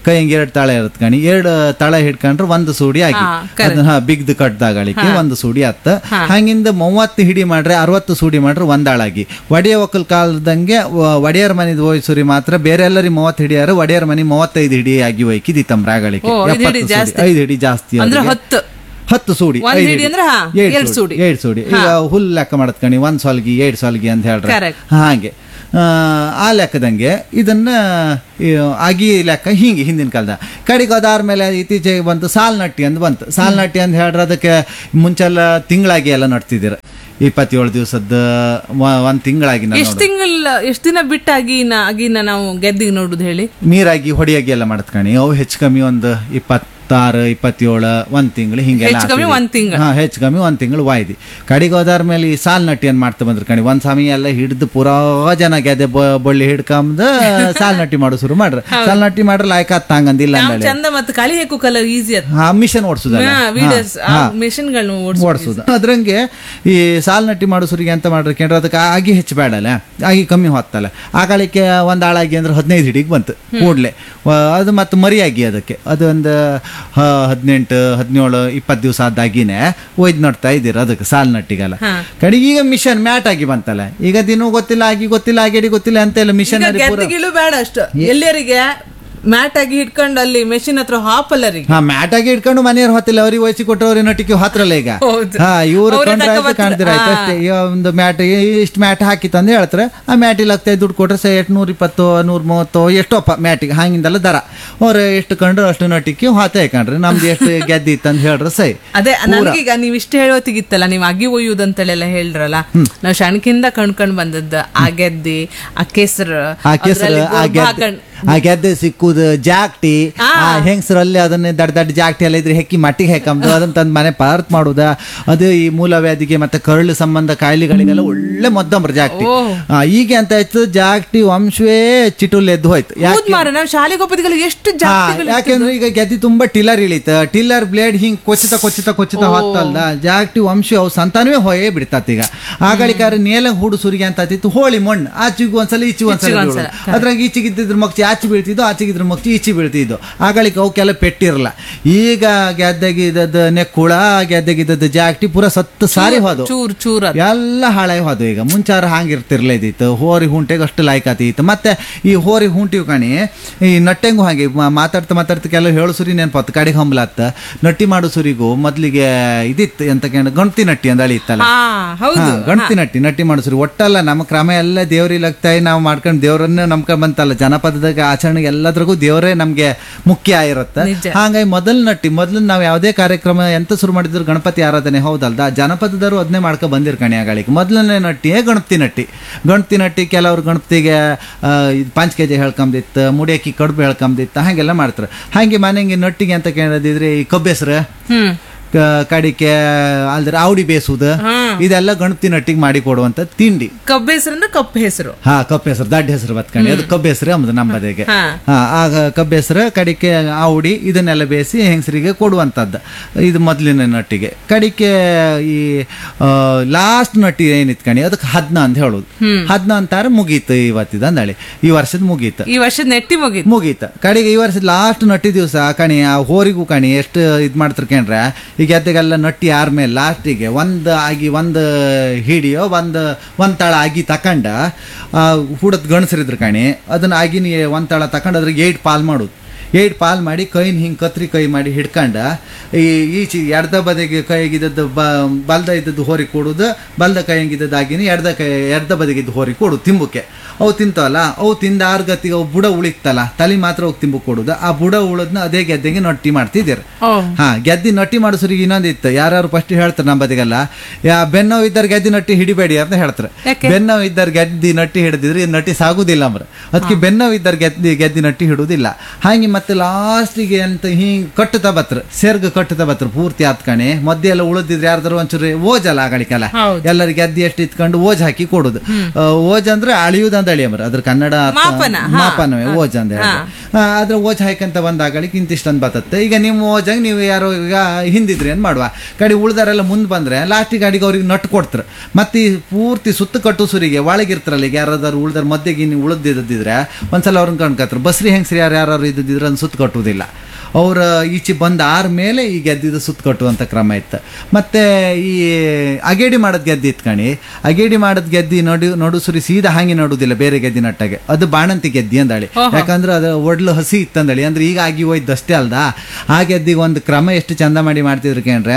ಕೈಯಂಗೆ ಎರಡು ತಳ ಇರುತ್ತೆ ಕಣಿ ಎರಡು ತಳ ಹಿಡ್ಕೊಂಡ್ರೆ ಒಂದು ಸೂಡಿ ಆಗಿ ಹಾ, correct. ಅದನ್ನ ಬಿಗ್ದು ಕಟ್ದಾಗಳಿಕೆ ಒಂದು ಸೂಡಿ ಹತ್ತ ಹಂಗಿಂದ ಮೂವತ್ತು ಹಿಡಿ ಮಾಡ್ರೆ ಅರವತ್ತು ಸೂಡಿ ಮಾಡ್ರೆ ಒಂದಾಳಾಗಿ ಒಡೆಯ ಒಕ್ಕಲ್ ಕಾಲದಂಗೆ ವ- ಒಡೆಯರ್ ಮನಿದ್ ಹೋಯ್ಸುರಿ ಮಾತ್ರ ಬೇರೆ ಎಲ್ಲರಿ ಮೂವತ್ತು ಹಿಡಿಯಾರು ಒಡೆಯರ್ ಮನಿ ಮೂವತ್ತೈದು ಹಿಡಿ ಆಗಿ ಹೋಯ್ಕಿದಿ ತಮ್ರಾಗಳಿಕೆ ಓ, ಐದು ಹಿಡಿ ಜಾಸ್ತಿ. ಐದು ಹಿಡಿ ಜಾಸ್ತಿ ಅಂದ್ರೆ ಅವ್ರಿಗೆ. ಹತ್ತು ಹತ್ತು ಸೂಡಿ ಒಂದ್ ಐದು ಹಿಡಿ ಅಂದ್ರೆ ಹಾ, ಏಳ್ ಎರಡ್ ಸೂಡಿ. ಏಳ್ ಸೂಡಿ ಈಗ ಹುಲ್ ಲೆಕ್ಕ ಮಾಡತ್ ಕಣಿ ಒಂದ್ ಸೊಲ್ಗಿ ಏಳ್ ಸೊಲ್ಗಿ ಅಂತ ಹೇಳ್ರೆ Correct. ಹಾಗೆ ಆ, ಆ ಲೆಕ್ಕದಂಗೆ ಇದನ್ನ ಈ, ಆಗಿ ಲೆಕ್ಕ ಹಿಂಗೆ ಹಿಂದಿನ ಕಾಲದ ಕಡೆಗೆ ಅದಾದ್ಮೇಲೆ ಇತ್ತೀಚೆಗೆ ಬಂತು ಸಾಲ್ ನಟ್ಟಿ ಅಂತ ಬಂತು ಸಾಲ್ ನಟ್ಟಿ ಅಂತ ಹೇಳ್ರೆ ಅದಕ್ಕೆ ಮುಂಚೆಲ್ಲ ತಿಂಗಳಾಗಿ ಎಲ್ಲ ನಡ್ತಿದ್ದೀರ ಇಪ್ಪತ್ತೇಳು ದಿವಸದ ಒಂದ್ ತಿಂಗಳಾಗಿ ನಾನು ಎಷ್ಟ್ ತಿಂಗಳ ಎಷ್ಟ್ ದಿನ ಬಿಟ್ಟಾಗಿ ನಾ- ಆಗಿನ ನಾವು ಗೆದ್ದಿಗೆ ನೋಡುದು ಹೇಳಿ ನೀರಾಗಿ ಹೊಡಿಯಾಗಿ ಎಲ್ಲ ಮಾಡತ್ ಕಣಿ ಅವು ಹೆಚ್ಚು ಕಮ್ಮಿ ಒಂದು ಇಪ್ಪತ್ತಾರು ಇಪ್ಪತ್ತೇಳು ಒಂದ್ ತಿಂಗಳು ಹಿಂಗೆಲ್ಲ ಹೆಚ್ಚು ಕಮ್ಮಿ ಆಗ್ತಿದೆ. ಒಂದ್ ತಿಂಗ್ಳು. ಹಾ ಹೆಚ್ಚು ಕಮ್ಮಿ ಒಂದ್ ತಿಂಗಳು ವಾಯ್ದಿ ಕಡೆಗೆ ಹೋದಾರ ಮೇಲೆ ಈ ಸಾಲ್ ನಟ್ಟಿ ಏನ್ ಮಾಡ್ತಾ ಬಂದ್ರು ಕಣಿ ಒಂದ್ ಸಮಯ ಎಲ್ಲ ಹಿಡಿದು ಪೂರಾ ಜನ ಗೆದೆ ಬೊ- ಬೊಳ್ಳಿ ಹಿಡ್ಕೊಂಡ್ ಸಾಲ್ ನಟ್ಟಿ ಮಾಡೋ ಶುರು ಮಾಡ್ರ ಸಾಲ್ ನಟ್ಟಿ ಮಾಡ್ರ ಲಾಯ್ಕ ಹತ್ತಂಗಂದಿಲ್ಲ ನಾವು ಅಂದಳೆ ಚಂದ ಮತ್ತೆ ಕಳಿ ಹಾಕು ಕಲರ್ ಈಸಿ ಅತ್ ಹಾ ಮಿಷನ್ ಓಡಿಸುದಲ್ಲ ವಿಡಿಯೋಸ್ ಮೆಷಿನ್ಗಳನ್ನ ಓಡಿಸ್ ಓಡಿಸೋದು ಅದ್ರಂಗೆ ಈ ಸಾಲ್ ನಟ್ಟಿ ಮಾಡೋಸರಿಗೆ ಎಂತ ಮಾಡ್ರಿ ಕೇಂದ್ರ ಅದಕ್ಕೆ ಆಗಿ ಹೆಚ್ಚು ಬೇಡಲ್ಲ ಆಗಿ ಕಮ್ಮಿ ಹೊತ್ತಲ್ಲ ಆ ಕಾಲಕ್ಕೆ ಒಂದು ಆಳಾಗಿ ಅಂದ್ರೆ ಹದಿನೈದು ಹಿಡಿಗೆ ಬಂತು ಕೂಡಲೇ ಅದು ಮತ್ತೆ ಮರಿಯಾಗಿ ಅದಕ್ಕೆ ಅದು ಒಂದು ಹದಿನೆಂಟು ಹದಿನೇಳು ಇಪ್ಪತ್ತು ದಿವಸ ಆದಾಗಿನೇ ಒಯ್ದು ನೋಡ್ತಾ ಇದ್ದೀರ ಅದಕ್ಕೆ ಸಾಲ್ ನಟ್ಟಿಗೆಲ್ಲ ಕಡೆಗೆ ಈಗ ಮಿಷನ್ ಮ್ಯಾಟ್ ಆಗಿ ಬಂತಲ್ಲ ಈಗ ದಿನೂ ಗೊತ್ತಿಲ್ಲ ಆಗಿ ಗೊತ್ತಿಲ್ಲ ಆಗೇಡಿ ಗೊತ್ತಿಲ್ಲ ಅಂತೆಲ್ಲ ಮಿಷನ್ ಗೆದ್ದಿಗಿಳು ಬೇಡ ಅಷ್ಟು ಎಲ್ಲರಿಗೆ ಮ್ಯಾಟ್ ಆಗಿ ಹಿಡ್ಕೊಂಡು ಅಲ್ಲಿ ಮೆಷಿನ್ ಹತ್ರ ಹಾಪಲ್ಲರಿಗೆ ಹಾ ಮ್ಯಾಟ್ ಆಗಿ ಇಟ್ಕೊಂಡು ಮನೆಯವ್ರು ಹೊತ್ತಿಲ್ಲ ಅವ್ರಿಗೆ ವಯಸ್ಸಿ ಕೊಟ್ಟವ್ರಿಗೆ ನಟಿಕೆ ಹತ್ರಲ್ಲ ಈಗ ಹೌದು. ಹಾ ಇವ್ರು ಅವ್ರೇ ಕೊಂಡ್ರೆ ಆಯ್ತು ತಗೊಂಡ್ ಕಾಣ್ತೀರ ಆಯ್ತು ಬರ್ತಾರೆ. ಅಷ್ಟೇ ಈಗ ಒಂದು ಮ್ಯಾಟ್ ಇಷ್ಟು ಮ್ಯಾಟ್ ಹಾಕಿತ್ತು ಅಂತ ಹೇಳ್ತಾರೆ ಆ ಮ್ಯಾಟಿಗೆ ಆಗ್ತಾ ದುಡ್ಡು ಕೊಟ್ರೆ ಸಹ ಎಷ್ಟು ನೂರ ಇಪ್ಪತ್ತು ನೂರ ಮೂವತ್ತು ಎಷ್ಟೋಪ್ಪ ಮ್ಯಾಟಿಗೆ ಹಂಗಿಂದಲ್ಲ ದರ ಅವ್ರು ಎಷ್ಟು ಕಂಡ್ರು ಅಷ್ಟು ನಟಿಕೆ ಹಾತೆ ಕಂಡ್ರಿ ನಮ್ದು ಎಷ್ಟು ಗೆದ್ದಿತ್ತು ಅಂತ ಹೇಳ್ರೆ ಸೈ ಅದೇ ನನಗೀಗ ನೀವ್ ಇಷ್ಟ ಹೇಳೋತಿಗಿತ್ತಲ್ಲ ನೀವ್ ಅಗಿ ಒಯ್ಯುದಂತಳೆಲ್ಲ ಹೇಳ್ರಲ್ಲ ನಾವ್ ಶಣಕಿಂದ ಕಣ್ಕೊಂಡ್ ಬಂದದ್ದು ಆ ಗೆದ್ದಿ ಆ ಕೆಸರು ಆ ಕೆಸರು ಅದ್ರಲ್ಲಿ ಆ ಗೊಬ್ಬ ಗೆದ್ದೆ ಹಾಕೊಂಡ್- ಆ ಗೆದ್ದೆ ಸಿಕ್ಕುದು ಜಾಕ್ಟಿ ಆ. ಆ ಹೆಂಗಸರಲ್ಲಿ ಅದನ್ನ ದಡ್ಡ ದಡ್ಡ ಜಾಕ್ಟಿ ಎಲ್ಲ ಇದ್ರೆ ಹೆಕ್ಕಿ ಮಟ್ಟಿಗೆ ಹಾಕಂದು ಅದನ್ನ ತಂದು ಮನೆ ಪದಾರ್ಥ ಮಾಡುದ ಅದು ಈ ಮೂಲವ್ಯಾಧಿಗೆ ಮತ್ತೆ ಕರಳು ಸಂಬಂಧ ಕಾಯಿಲೆಗಳಿಗೆಲ್ಲ ಒಳ್ಳೆ ಮದ್ದಮ್ರ ಜಾಕ್ಟಿ ಓ. ಆ, ಈಗ ಅಂತ ಆಯ್ತು ಜಾಕ್ಟಿ ವಂಶವೇ ಚಿಟುಲ್ ಎದ್ದು ಹೋಯ್ತು ಹೌದ್ ಯಾಕೆ ಮಾರ ನಾವ್ ಶಾಲೆಗೆ ಹೋಗೋದಿಗೆಲ್ಲ ಎಷ್ಟು ಹಾ, ಜಾಸ್ತಿ ಯಾಕೆಂದ್ರೆ ಈಗ ಗೆದ್ದಿ ತುಂಬಾ ಟಿಲ್ಲರ್ ಇಳಿತ ಟಿಲ್ಲರ್ ಬ್ಲೇಡ್ ಹಿಂಗ್ ಕೊಚ್ಚಿತ ಕೊಚ್ಚಿತ ಕೊಚ್ಚಿತ ಹೊತ್ತಲ್ದ ಜಾಕ್ಟಿ ವಂಶ ಅವು ಸಂತಾನವೇ ಹೊಯೇ ಬಿಡ್ತಾತ್ ಈಗ ಆಗಳಿಕಾರ ನೇಲ ಹೂಡು ಸುರಿಗೆ ಅಂತ ಆತಿತ್ತು ಹೋಳಿ ಮಣ್ಣು ಆಚಿಗೂ ಒಂದ್ಸಲ ಈಚಿಗೂ ಒಂದ್ಸಲ ಈಚಿಗೂ ಬೀಳೋದು. ಒಂದ್ಸಲ, ಅದ್ರಾಗ ಈಚೆಗಿದ್ದಿದ್ರ ಮಗ್ಚಿ ಆಚೆ ಬೀಳ್ತಿದ್ದು ಆಚೆಗಿದ್ರ ಮಗ್ಚಿ ಈಚೆ ಬೀಳ್ತಿದ್ದು ಆಗಳಿಕ ಅವಕ್ಕೆಲ್ಲ ಪೆಟ್ಟಿರಲ್ಲ ಈಗ ಗೆದ್ದಾಗಿದ್ದದ್ದು ನೆಕ್ಕುಳ ಗೆದ್ದಾಗಿದ್ದದ್ದು ಜಾಕ್ಟಿ ಪೂರ ಸತ್ತು ಸಾರಿ ಹೋದು ಚೂರ್ ಚೂರ್ ಅದ್. ಎಲ್ಲ ಹಾಳಾಗಿ ಹೋದು ಈಗ ಮುಂಚಾರ ಹಾಂಗಿರ್ತಿರ್ಲ ಇದ್ದಿತ್ತು ಹೋರಿ ಹುಂಟೆಗೆ ಅಷ್ಟು ಲಾಯ್ಕ್ ಆತಿತ್ತು ಮತ್ತೆ ಈ ಹೋರಿ ಹುಂಟಿವ್ ಕಣಿ ಈ ನಟ್ಟೆಂಗು ಹಾಗೆ ಮ- ಮಾತಾಡ್ತಾ ಮಾತಾಡ್ತಾ ಕೆಲವು ಹೇಳು ಸುರಿ ನೆನಪತ್ತು ಕಡೆಗೆ ಹಂಬಲತ್ತ ನಟ್ಟಿ ಮಾಡೋ ಸುರಿಗೂ ಮೊದ್ಲಿಗೆ ಇದಿತ್ತು ಎಂತ ಕೇಳ ಗಣತಿ ನಟ್ಟಿ ಅಂತ ಅಳಿತ್ತಲ್ಲ ಹಾ ಹೌದು ಹಾ, ಗಣತಿ ನಟ್ಟಿ ನಟ್ಟಿ ಮಾಡಿಸ್ರಿ ಒಟ್ಟಲ್ಲ ನಮ್ಮ ಕ್ರಮ ಎಲ್ಲ ದೇವ್ರಿಗೆ ಲಗ್ತಾಯಿ ನಾವು ಮಾಡ್ಕೊಂಡು ದೇವ್ರನ್ನ ನಂಬ್ಕೊಂಡ್ ಬಂತಲ್ಲ ಜನಪದದಾಗ ಆಚರಣೆಗೆ ಎಲ್ಲದ್ರಾಗೂ ದೇವರೇ ನಮ್ಗೆ ಮುಖ್ಯ ಆಗಿರುತ್ತೆ ನಿಜ. ಹಾಗಾಗಿ ಮೊದಲ್ ನಟ್ಟಿ ಮೊದಲು ನಾವು ಯಾವುದೇ ಕಾರ್ಯಕ್ರಮ ಎಂತ ಶುರು ಮಾಡಿದ್ರು ಗಣಪತಿ ಆರಾಧನೆ ಹೌದಲ್ದ ಜನಪದದವರು ಅದನ್ನೇ ಮಾಡ್ಕೊ ಬಂದಿರ್ ಕಣಿ ಆಗಳಿಗೆ ಮೊದಲನೇ ನಟ್ಟಿಯೇ ಗಣಪತಿ ನಟ್ಟಿ ಗಣಪತಿ ನಟ್ಟಿ ಕೆಲವ್ರು ಗಣಪತಿಗೆ ಆ, ಇದ್ ಪಂಚ್ ಕೆಜಿ ಹೇಳ್ಕೊಂಬಿತ್ತು ಮುಡಿಯಕ್ಕಿ ಕಡುಬು ಹೇಳ್ಕೊಂಬಿತ್ತು ಹಾಗೆಲ್ಲ ಮಾಡ್ತಾರೆ ಹಾಗೆ ಮನೆಗೆ ನಟ್ಟಿಗೆ ಅಂತ ಕೇಳೋದಿದ್ರೆ ಈ ಕಬ್ಬೆಸ್ರು ಹ್ಮ್ ಕ- ಕಡಿಕೆ ಅಲ್ದ್ರೆ ಆವಡಿ ಬೇಸುದು ಇದೆಲ್ಲ ಗಣಪತಿ ನಟ್ಟಿಗೆ ಮಾಡಿ ಕೊಡುವಂತ ತಿಂಡಿ ಕಬ್ಬು ಹೆಸರು ಅಂದ್ರೆ ಕಪ್ಪು ಹೆಸರು ಹಾ ಕಬ್ಬು ಹೆಸರು ದಡ್ಡ ಹೆಸರು ಬತ್ಕಣಿ ಅದು ಕಬ್ಬು ಹೆಸರು ಅಂಬುದು ನಮ್ಮ ಬದಿಗೆ ಹಾ. ಹಾ ಆಗ ಕಬ್ಬು ಹೆಸರು ಕಡಿಕೆ ಆವುಡಿ ಇದನ್ನೆಲ್ಲ ಬೇಯಿಸಿ ಹೆಂಗಸರಿಗೆ ಕೊಡುವಂಥದ್ದು ಇದು ಮೊದಲಿನ ನಟ್ಟಿಗೆ ಕಡಿಕೆ ಈ ಲಾಸ್ಟ್ ನಟ್ಟಿ ಏನಿತ್ತು ಕಣಿ ಅದಕ್ಕೆ ಹದ್ನ ಅಂತ ಹೇಳುದು ಹದ್ನ ಅಂತಾರೆ ಮುಗೀತು ಇವತ್ತಿದ ಅಂದಳಿ ಈ ವರ್ಷದ ಮುಗೀತು ಈ ವರ್ಷದ ನೆಟ್ಟಿ ಮುಗಿದ್ ಮುಗೀತ ಕಡೆಗೆ ಈ ವರ್ಷದ ಲಾಸ್ಟ್ ನಟ್ಟಿ ದಿವಸ ಕಣಿ ಆ ಹೋರಿಗೂ ಕಣಿ ಎಷ್ಟು ಇದು ಮಾಡ್ತಾರೆ ಕೇಂದ್ರ ಈಗ ಎದ್ದೆಗೆಲ್ಲ ನಟ್ಟಿ ಆರ್ಮೇಲೆ ಲಾಸ್ಟಿಗೆ ಒಂದು ಆಗಿ ಒಂದು ಹಿಡಿಯೋ ಒಂದು ಒಂದು ತಳ ಆಗಿ ತಕಂಡ ಹುಡದ್ ಗಣಸರಿದ್ರು ಕಣಿ ಅದನ್ನ ಆಗಿನ ಒಂದು ತಳ ತಕೊಂಡು ಅದ್ರಿಗೆ ಏಟ್ ಪಾಲ್ ಮಾಡೋದು ಏಟ್ ಪಾಲ್ ಮಾಡಿ ಕೈನ ಹಿಂಗೆ ಕತ್ರಿ ಕೈ ಮಾಡಿ ಹಿಡ್ಕಂಡ ಈ ಈಚೆ ಎಡ್ದ ಬದಿಗೆ ಕೈಗಿದ್ದದ್ದು ಬ ಬಲ್ದ ಇದ್ದದ್ದು ಹೋರಿ ಕೊಡೋದು ಬಲ್ದ ಕೈಯಂಗಿದ್ದದ್ದು ಆಗಿನ ಎಡ್ದ ಕೈ ಎಡ್ದ ಬದಿಗಿದ್ದು ಹೋರಿ ಕೊಡೋದು ತಿಂಬುಕ್ಕೆ ಅವು ತಿಂತವಲ್ಲ ಅವು ತಿಂದ ಆರು ಗತಿಗೆ ಅವು ಬುಡ ಉಳಿತಲ್ಲ ತಲೆ ಮಾತ್ರ ಹೋಗಿ ತಿಂಬು ಕೊಡುದು ಆ ಬುಡ ಉಳದ್ನ ಅದೇ ಗೆದ್ದೆಗೆ ನಟ್ಟಿ ಮಾಡ್ತಿದ್ದೀರ ಓ ಹಾ ಗೆದ್ದಿ ನಟ್ಟಿ ಮಾಡಿಸೋರಿಗೆ ಇನ್ನೊಂದಿತ್ತು ಯಾರ್ಯಾರು ಫಸ್ಟ್ ಹೇಳ್ತಾರೆ ನಮ್ಮ ಬದಿಗೆಲ್ಲ ಯಾ ಬೆನ್ನೋವು ಇದ್ದಾರೆ ಗೆದ್ದಿ ನಟ್ಟಿ ಹಿಡಿಬೇಡಿ ಅಂತ ಹೇಳ್ತಾರೆ ಯಾಕೆ? ಬೆನ್ನೋವು ಇದ್ದಾರೆ ಗೆದ್ದಿ ನಟ್ಟಿ ಹಿಡಿದಿದ್ರೆ ಈ ನಟ್ಟಿ ಸಾಗುದಿಲ್ಲ ಅಂಬ್ರ ಅದಕ್ಕೆ ಬೆನ್ನೋವು ಇದ್ದಾರೆ ಗೆದ್ದಿ ಗೆದ್ದಿ ನಟ್ಟಿ ಹಿಡುದಿಲ್ಲ ಹಾಗೆ ಮತ್ತೆ ಲಾಸ್ಟಿಗೆ ಅಂತ ಹಿಂಗ್ ಕಟ್ಟುತ್ತಾ ಬತ್ರ ಸೆರ್ಗ್ ಕಟ್ಟುತ್ತಾ ಬತ್ರ ಪೂರ್ತಿ ಆತ್ಕಣೆ ಮಧ್ಯೆ ಎಲ್ಲ ಉಳಿದಿದ್ರೆ ಯಾರ್ದಾರು ಒಂಚೂರು ಓಜಲ್ಲ ಆಗಳಿಕಲ್ಲ ಹೌದು. ಎಲ್ಲರಿಗೆ ಗೆದ್ದಿ ಎಷ್ಟು ಇತ್ಕೊಂಡು ಓಜ್ ಹಾಕಿ ಕೊಡುದು ಆ, ಓಜ್ ಅಂದ್ರೆ ಅಳಿಯುದಂತ ಅರ್ಧಳಿ ಅಂಬ್ರ ಅದ್ರ ಕನ್ನಡ ಅರ್ಥ- ಮಾಪನ, ಹಾ. ಮಾಪನವೇ ಓಜ್ ಅಂತ ಹೇಳಿ ಅದ್ರ ಓಜ್ ಹಾಯ್ಕಂತ ಬಂದಾಗಳಿಗೆ ಇಂತಿಷ್ಟೊಂದು ಬರ್ತತ್ತೆ ಈಗ ನಿಮ್ಮ ಓಜಾಗ ನೀವು ಯಾರೋ ಈಗ ಹಿಂದಿದ್ರಿ ಅಂತ ಮಾಡುವ ಕಡೆ ಉಳ್ದಾರೆಲ್ಲ ಮುಂದೆ ಬಂದ್ರೆ ಲಾಸ್ಟ್ ಗಾಡಿಗೆ ಅವ್ರಿಗೆ ನಟ್ಟು ಕೊಡ್ತಾರೆ ಮತ್ತೆ ಈ ಪೂರ್ತಿ ಸುತ್ತ ಕಟ್ಟು ಸುರಿಗೆ ಒಳಗಿರ್ತಾರಲ್ಲ ಈಗ ಯಾರಾದ್ರು ಉಳ್ದಾರ ಮಧ್ಯೆಗೆ ನೀವು ಉಳಿದಿದ್ದಿದ್ರೆ ಒಂದ್ಸಲ ಅವ್ರನ್ನ ಕಣ್ಕತ್ತಾರೆ ಬಸ್ರಿ ಹೆಂಗ್ಸ್ರಿ ಯಾರು ಯಾರು ಇದ್ದಿದ್ರೆ ಅದನ್ನ ಸುತ್ತ ಕಟ್ಟುವುದಿಲ್ಲ ಅವ್ರ ಈಚೆ ಬಂದ ಆರ ಮೇಲೆ ಈ ಗೆದ್ದಿದ್ದು ಸುತ್ತ ಕಟ್ಟುವಂಥ ಕ್ರಮ ಇತ್ತು ಮತ್ತೆ ಈ ಅಗೇಡಿ ಮಾಡೋದು ಗೆದ್ದಿ ಇತ್ಕಣಿ ಅಗೇಡಿ ಮಾಡೋದ್ ಗೆದ್ದಿ ನಡು ನಡು ಸುರಿ ಸೀದಾ ಹಾಗೆ ನಡುವುದಿಲ್ಲ ಬೇರೆ ಗೆದ್ದಿ ನಟ್ಟಾಗೆ ಅದು ಬಾಣಂತಿ ಗೆದ್ದಿ ಅಂದಳಿ ಯಾಕಂದ್ರೆ ಅದು ಒಡ್ಲು ಹಸಿ ಇತ್ತಂದಳಿ ಅಂದ್ರೆ ಈಗ ಆಗಿ ಹೋಯ್ತು ಅಷ್ಟೇ ಅಲ್ದಾ ಆ ಗೆದ್ದಿಗೆ ಒಂದು ಕ್ರಮ ಎಷ್ಟು ಚಂದ ಮಾಡಿ ಮಾಡ್ತಿದ್ರು ಕೇಂದ್ರೆ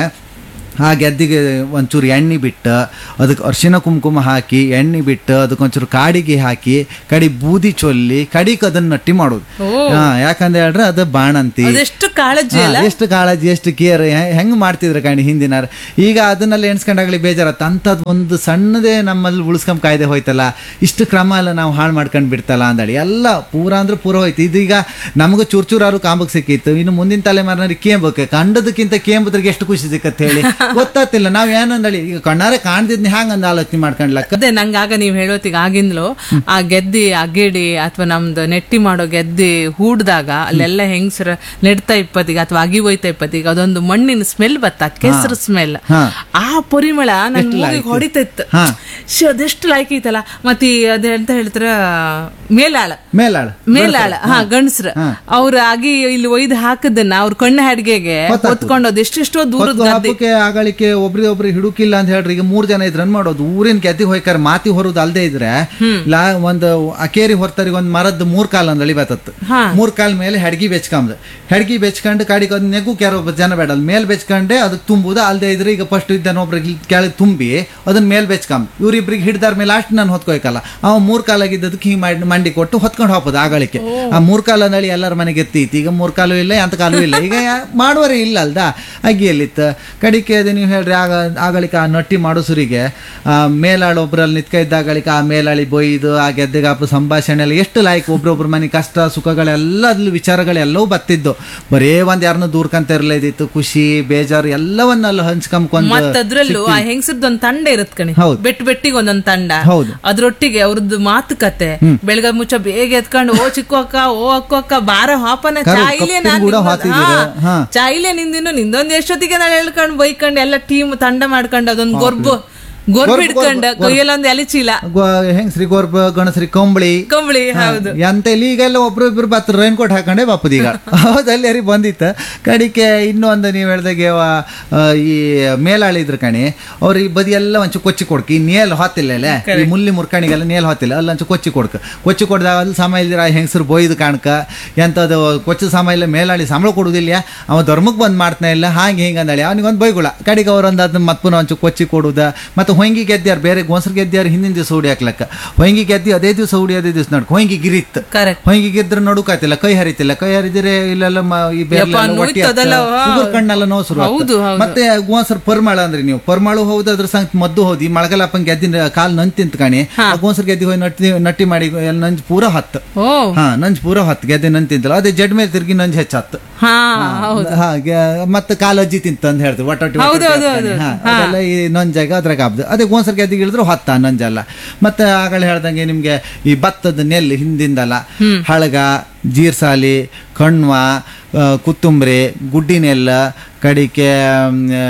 ಆ ಗೆದ್ದಿಗೆ ಒಂಚೂರು ಎಣ್ಣೆ ಬಿಟ್ಟು ಅದಕ್ಕೆ ಅರಿಶಿನ ಕುಂಕುಮ ಹಾಕಿ ಎಣ್ಣೆ ಬಿಟ್ಟು ಅದಕ್ಕೆ ಒಂಚೂರು ಕಾಡಿಗೆ ಹಾಕಿ ಕಡಿ ಬೂದಿ ಚೊಲ್ಲಿ ಕಡಿಗೆ ಅದನ್ನ ನಟ್ಟಿ ಮಾಡೋದು ಹಾ ಯಾಕಂದ್ರೆ ಹೇಳ್ರೆ ಅದು ಬಾಣಂತಿ ಅದೆಷ್ಟು ಕಾಳಜಿ ಹಾ, ಅಲ್ಲ ಎಷ್ಟು ಕಾಳಜಿ ಎಷ್ಟು ಕೇರ್ ಹೆಂಗ್ ಮಾಡ್ತಿದ್ರು ಕಣಿ ಹಿಂದಿನ ಈಗ ಅದನ್ನೆಲ್ಲ ಎಣ್ಸ್ಕೊಂಡಾಗ್ಲಿ ಬೇಜಾರತ್ತ ಅಂಥದ್ದು ಒಂದು ಸಣ್ಣದೇ ನಮ್ಮಲ್ಲಿ ಉಳಿಸ್ಕೊಂಡ್ ಕಾಯ್ದೆ ಹೋಯ್ತಲ್ಲ ಇಷ್ಟು ಕ್ರಮ ಎಲ್ಲ ನಾವು ಹಾಳು ಮಾಡ್ಕೊಂಡ್ ಬಿಡ್ತಲ್ಲ ಅಂದಳಿ ಎಲ್ಲ ಪೂರ ಅಂದ್ರೆ ಪೂರ ಹೋಯ್ತು ಇದೀಗ ನಮಗೂ ಚೂರ್ ಚೂರಾರು ಕಾಂಬಕ್ ಸಿಕ್ಕಿತ್ತು ಇನ್ನು ಮುಂದಿನ ತಲೆಮಾರಿನವ್ರಿಗೆ ಕೇಂಬಕ್ಕೆ ಕಂಡದಕ್ಕಿಂತ ಕೇಂಬದ್ರಿಗೆ ಎಷ್ಟು ಖುಷಿ ಸಿಕ್ಕತ್ತೆ ಹೇಳಿ ಗೊತ್ತಾತಿಲ್ಲ ನಾವ್ ಏನಂದಳಿ ಈಗ ಕಣ್ಣಾರೆ ಕಾಣ್ದಿದ್ನಿ ಹ್ಯಾಂಗ ಅಂದ ಆಲೋಚನೆ ಮಾಡ್ಕೊಂಡ್ಲಕ್ಕ ಅದೇ ನಂಗೆ ಆಗ ನೀವು ಹೇಳೋತಿಗೆ ಆಗಿಂದಲೂ ಆ ಗೆದ್ದಿ ಅಗೇಡಿ ಅಥವಾ ನಮ್ದು ನೆಟ್ಟಿ ಮಾಡೋ ಗೆದ್ದಿ ಹೂಡ್ದಾಗ ಅಲ್ಲೆಲ್ಲ ಹೆಂಗಸರ ನೆಡ್ತಾ ಇಪ್ಪತ್ತಿಗೆ ಅಥವಾ ಅಗಿ ಹೋಯ್ತಾ ಇಪ್ಪತ್ತಿಗೆ ಅದೊಂದು ಮಣ್ಣಿನ ಸ್ಮೆಲ್ ಬತ್ತ ಕೆಸರು ಸ್ಮೆಲ್ ಹಾ. ಆ ಪರಿಮಳ ನನ್ ಎಷ್ಟು ಮೂಗಿಗೆ ಲಾಯ್ಕು. ಹೊಡಿತಿತ್ತು ಹಾ. ಶ್, ಅದೆಷ್ಟು ಲಾಯ್ಕ್ ಐತಲ್ಲ ಮತ್ತೆ ಈ ಅದೇ ಅಂತ ಹೇಳ್ತಾರ ಮೇಲಾಳ ಮೇಲಾಳ ಮೇಲಾಳ ಹಾ ಗಂಡಸ್ರ ಅವ್ರ ಆಗಿ ಇಲ್ಲಿ ಒಯ್ದು ಹಾಕದನ್ನ ಅವ್ರ ಕಣ್ಣು ಹಡ್ಗೆಗೆ ಹೊತ್ತಾತು. ಹೊತ್ಕೊಂಡು ಅದು ಎಷ್ಟೆಷ್ಟೋ ದೂರದ ಹೊತ್ತು ಹಬ್ಬಕ್ಕೆ ಆಗಳಿಕೆ ಒಬ್ರಿಗೆ ಒಬ್ರು ಹಿಡುಕಿಲ್ಲ ಅಂತ ಹೇಳ್ರಿ ಈಗ ಮೂರ್ ಜನ ಇದ್ರನ್ ಮಾಡೋದು ಊರಿನ ಗೆದ್ದಿ ಹೋಯ್ಕಾರ ಮಾತಿ ಹೊರೋದು ಅಲ್ದೇ ಇದ್ರೆ ಲಾ ಒಂದು ಅಕೇರಿ ಹೊರ್ತರಿಗೆ ಒಂದ್ ಮರದ್ ಮೂರ್ ಕಾಲ್ ಅಂದಳಿ ಬತ್ತತ್ ಹಾ. ಮೂರ್ ಕಾಲ್ ಮೇಲೆ ಹೆಡ್ಗಿ ಬೆಚ್ಕೊಂಡ್ ಹೆಡ್ಗಿ ಬೆಚ್ಕೊಂಡು ಕಾಡಿಗೆ ಅದ್ ನೆಗು ಕೆರ ಜನ ಬೇಡ ಅಲ್ಲಿ ಮೇಲ್ ಬೆಚ್ಕೊಂಡೆ ಅದಕ್ಕೆ ತುಂಬುದು ಅಲ್ದೇ ಇದ್ರೆ ಈಗ ಫಸ್ಟ್ ಇದ್ದಾನ ಒಬ್ರಿಗೆ ಕೆಳಗೆ ತುಂಬಿ ಅದನ್ನ ಮೇಲ್ ಬೆಚ್ಕೊಂಡ್ ಇವ್ರಿಬ್ರಿಗೆ ಹಿಡ್ದಾರ ಮೇಲೆ ಲಾಸ್ಟ್ ನಾನು ಹೊತ್ಕೊಯ್ಕಲ್ಲ ಅವ ಮೂರ್ ಕಾಲಾಗಿದ್ದದಕ್ಕೆ ಹಿಂಗ್ ಮಾಡಿ ಮಂಡಿ ಕೊಟ್ಟು ಹೊತ್ಕೊಂಡು ಹೋಗ್ಬೋದು ಆಗಳಿಕೆ ಆ ಮೂರ್ ಕಾಲ ನಳಿ ಎಲ್ಲರ ಮನೆಗೆ ಎತ್ತಿತ್ತು ಈಗ ಮೂರ್ ಕಾಲು ಇಲ್ಲ ಅಂತ ಕಾಲು ಇಲ್ಲ ಈಗ ಯಾ- ಮಾಡುವರೇ ಇಲ್ಲ ಅಲ್ದಾ ಅಗ್ಗಿಯಲ್ಲಿತ್ತು ಕಡಿಕೆ ಅದು ನೀವು ಹೇಳ್ರಿ ಆಗ ಆಗಳಿಕ ಆ ನಟ್ಟಿ ಮಾಡೋಸುರಿಗೆ ಆ ಮೇಲಾಳು ಒಬ್ರಲ್ಲಿ ನಿತ್ಕ ಇದ್ದಾಗಳಿಕ ಆ ಮೇಲಾಳಿ ಬೊಯ್ದು ಆ ಗೆದ್ದೆಗಾಪ ಸಂಭಾಷಣೆ ಎಲ್ಲ ಎಷ್ಟು ಲಾಯ್ಕ್ ಒಬ್ರೊಬ್ರ ಮನೆ ಕಷ್ಟ ಸುಖಗಳೆಲ್ಲ ಅದ್ರಲ್ಲಿ ವಿಚಾರಗಳೆಲ್ಲವೂ ಬತ್ತಿದ್ದು ಬರೇ ಒಂದ್ ಯಾರನ್ನ ದೂರ್ಕಂತ ಇರ್ಲೇದಿತ್ತು ಖುಷಿ ಬೇಜಾರು ಎಲ್ಲವನ್ನ ಅಲ್ಲಿ ಹಂಚ್ಕೊಂಡ್ಕೊಂಡು ಮತ್ತ ಅದ್ರಲ್ಲೂ ಆ ಹೆಂಗಸರ್ದು ಒಂದ್ ತಂಡ ಇರತ್ ಕಣಿ ಹೌದು. ಬೆಟ್ ಬೆಟ್ಟಿಗೆ ಒಂದೊಂದ್ ತಂಡ ಹೌದು. ಅದ್ರೊಟ್ಟಿಗೆ ಅವ್ರದ್ದು ಮಾತುಕತೆ ಬೆಳಗ್ಗೆ ಮುಚ್ಚ ಬೇಗ ಎತ್ಕೊಂಡು ಓ ಚಿಕ್ಕು ಅಕ್ಕ ಓ ಅಕ್ಕು ಅಕ್ಕ ಬಾರ ಹಾಪನ ಕರು, ಚಾಯಿಲೆ ಕಪ್ಪಿನ ಕೂಡ ಹಾತಿದ್ದೀರ. ಹಾ. ಚಾಯಿಲೆ ನಿಂದಿನ್ನು ನಿಂದೊಂದ್ ಎಷ್ಟೊತ್ತಿಗೆ ನಾನು ಹೇಳ್ಕೊಂಡು ಬೈಕೊಂಡು ಎಲ್ಲ ಟೀಮ್ ತಂಡ ಮಾಡ್ಕೊಂಡು ಅದೊಂದ್ ಗೊರ್ಬು ಗೊರ್ಬು ಗೊರ್ಬು, ಹಿಡ್ಕೊಂಡು ಗೊರ್ಬು. ಕೊಯ್ಯಲ್ಲೊಂದ್ ಎಲೆ ಚೀಲ ಹೆಂಗ್ಸ್ರಿ ಗೋರ್ಬ ಗಣಸ್ರಿ ಕಂಬಳಿ ಕಂಬಳಿ ಹೌದು ಎಂತ ಇಲ್ಲಿ ಈಗೆಲ್ಲ ಒಬ್ರು ಇಬ್ರು ಬತ್ ರೈನ್ ಕೋಟ್ ಹಾಕೊಂಡೆ ಬಾಪದ ಈಗ ಹೌದಲ್ಲಿ ಯಾರಿಗೆ ಬಂದಿತ್ತು ಕಡಿಕೆ ಇನ್ನೊಂದು ನೀವು ಹೇಳ್ದಾಗೆ ಅವ, ಆ, ಈ ಮೇಲಾಳಿ ಇದ್ರು ಕಣಿ ಅವ್ರು ಈ ಬದಿ ಎಲ್ಲ ಒಂಚು ಕೊಚ್ಚಿ ಕೊಡ್ಕ ಈ ನೇಲ್ ಹೊತ್ತಿಲ್ಲ ಈ ಮುಲ್ಲಿ ಮುರ್ಕಣಿಗೆಲ್ಲ ನೇಲ್ ಹೊತ್ತಿಲ್ಲ ಅಲ್ಲಿ ಒಂಚು ಕೊಚ್ಚಿ ಕೊಡ್ಕ ಕೊಚ್ಚಿ ಕೊಡ್ದಾಗ ಅಲ್ಲಿ ಸಮ ಇಲ್ದಿರ ಹೆಂಗಸರು ಬೋಯ್ದು ಕಾಣ್ಕ ಎಂಥದ್ದು ಕೊಚ್ಚು ಸಮ ಇಲ್ಲ ಮೇಲಾಳಿ ಸಂಬಳ ಕೊಡುದಿಲ್ಲ ಅವ ಧರ್ಮಕ್ಕೆ ಬಂದ್ ಮಾಡ್ತಾನೆ ಇಲ್ಲ ಹಾಗೆ ಹಿಂಗೆ ಅಂದಳಿ ಅವನಿಗೊಂದು ಬೈಗುಳ ಕಡಿಗೆ ಅವ್ರೊಂದು ಅದನ್ನ ಮತ್ ಪುನಃ ಒಂಚು ಕೊಚ್ಚಿ ಕೊಡುದ ಮತ್ತೆ ಹೊಂಗಿ ಗೆದ್ದ್ಯಾರು ಬೇರೆ ಗೋನ್ಸರ್ ಗೆದ್ದ್ಯಾರು ಹಿಂದಿನ ದಿವಸ ಹುಡಿ ಹಾಕ್ಲಕ್ಕ ಹೊಂಗಿ ಗೆದ್ದಿ ಅದೇ ದಿವಸ ಹುಡಿ ಅದೇ ದಿವಸ ನಡ್ಕ ಹೊಂಗಿ ಗಿರಿತ್ ಕರೆಕ್ಟ್ ಹೊಂಗಿ ಗೆದ್ರೆ ನಡುಕಾತಿಲ್ಲ ಕೈ ಹರಿತಿಲ್ಲ ಕೈ ಹರಿದಿರೆ ಇಲ್ಲೆಲ್ಲ ಮ- ಈ ಬೇರ್ಲೆಲ್ಲ ಯಪ್ಪ, ಹೊಟ್ಟಿ ನೋಯ್ತು ಅದೆಲ್ಲ, ಹತ್ತ, ಹಾ. ಉಗುರ್ ಕಣ್ಣೆಲ್ಲ ನೋವು ಶುರು ಆಗ್ತದೆ. ಹೌದು, ಹೌದು. ಮತ್ತೆ ಗೋನ್ಸರ್ ಪರ್ಮಾಳ ಅಂದ್ರಿ ನೀವು ಪರ್ಮಾಳು ಹೌದು ಅದ್ರ ಸಂಗ್ ಮದ್ದು ಹೌದು ಈ ಮಳಗಲಪ್ಪನ್ ಗೆದ್ದಿನ ಕಾಲ್ ನಂಜ್ ತಿಂತ ಕಾಣಿ ಗೋನ್ಸರ್ ಗೆದ್ದಿ ಹೋಗಿ ನಟ್ಟಿ ನಟ್ಟಿ ಮಾಡಿ ಎಲ್ಲ ನಂಜ್ ಪೂರ ಹತ್ತು ಓ ಹಾ ನಂಜ್ ಪೂರ ಹತ್ತು ಗೆದ್ದೆ ನಂಜ್ ತಿಂತಲ್ಲ ಅದೇ ಜಡ್ ಮೇಲೆ ತಿರ್ಗಿ ನಂಜ್ ಹೆಚ್ಚತ್ತು ಹಾ ಹೌದು ಹಾಗೆ ಮತ್ತೆ ಕಾಲಜ್ಜಿ ತಿಂತ ಅಂತ ಹೇಳ್ತೀವಿ ಒಟ್ಟೊಟ್ಟಿ ಹೌದು, ಹೌದು, ಹೌದು. ಅದೆಲ್ಲ ಈ ನೊಂಜಾಗ ಅದ್ರಾಗ ಹಬ್ದು ಅದೇ ಗೋನ್ಸರ್ ಗೆದ್ದಿಗೆ ಇಳಿದ್ರು ಹೊತ್ತ ನಂಜಲ್ಲ ಮತ್ತೆ ಆಗಲೇ ಹೇಳ್ದಂಗೆ ನಿಮ್ಗೆ ಈ ಭತ್ತದ ನೆಲ್ಲು ಹಿಂದಿಂದಲ್ಲ ಹಳಗ ಜೀರ್ಸಾಲಿ ಕಣ್ವ ಆ, ಕುತ್ತುಂಬ್ರಿ ಗುಡ್ಡಿನೆಲ್ಲ ಕಡಿಕೆ ಮ್, ಆ,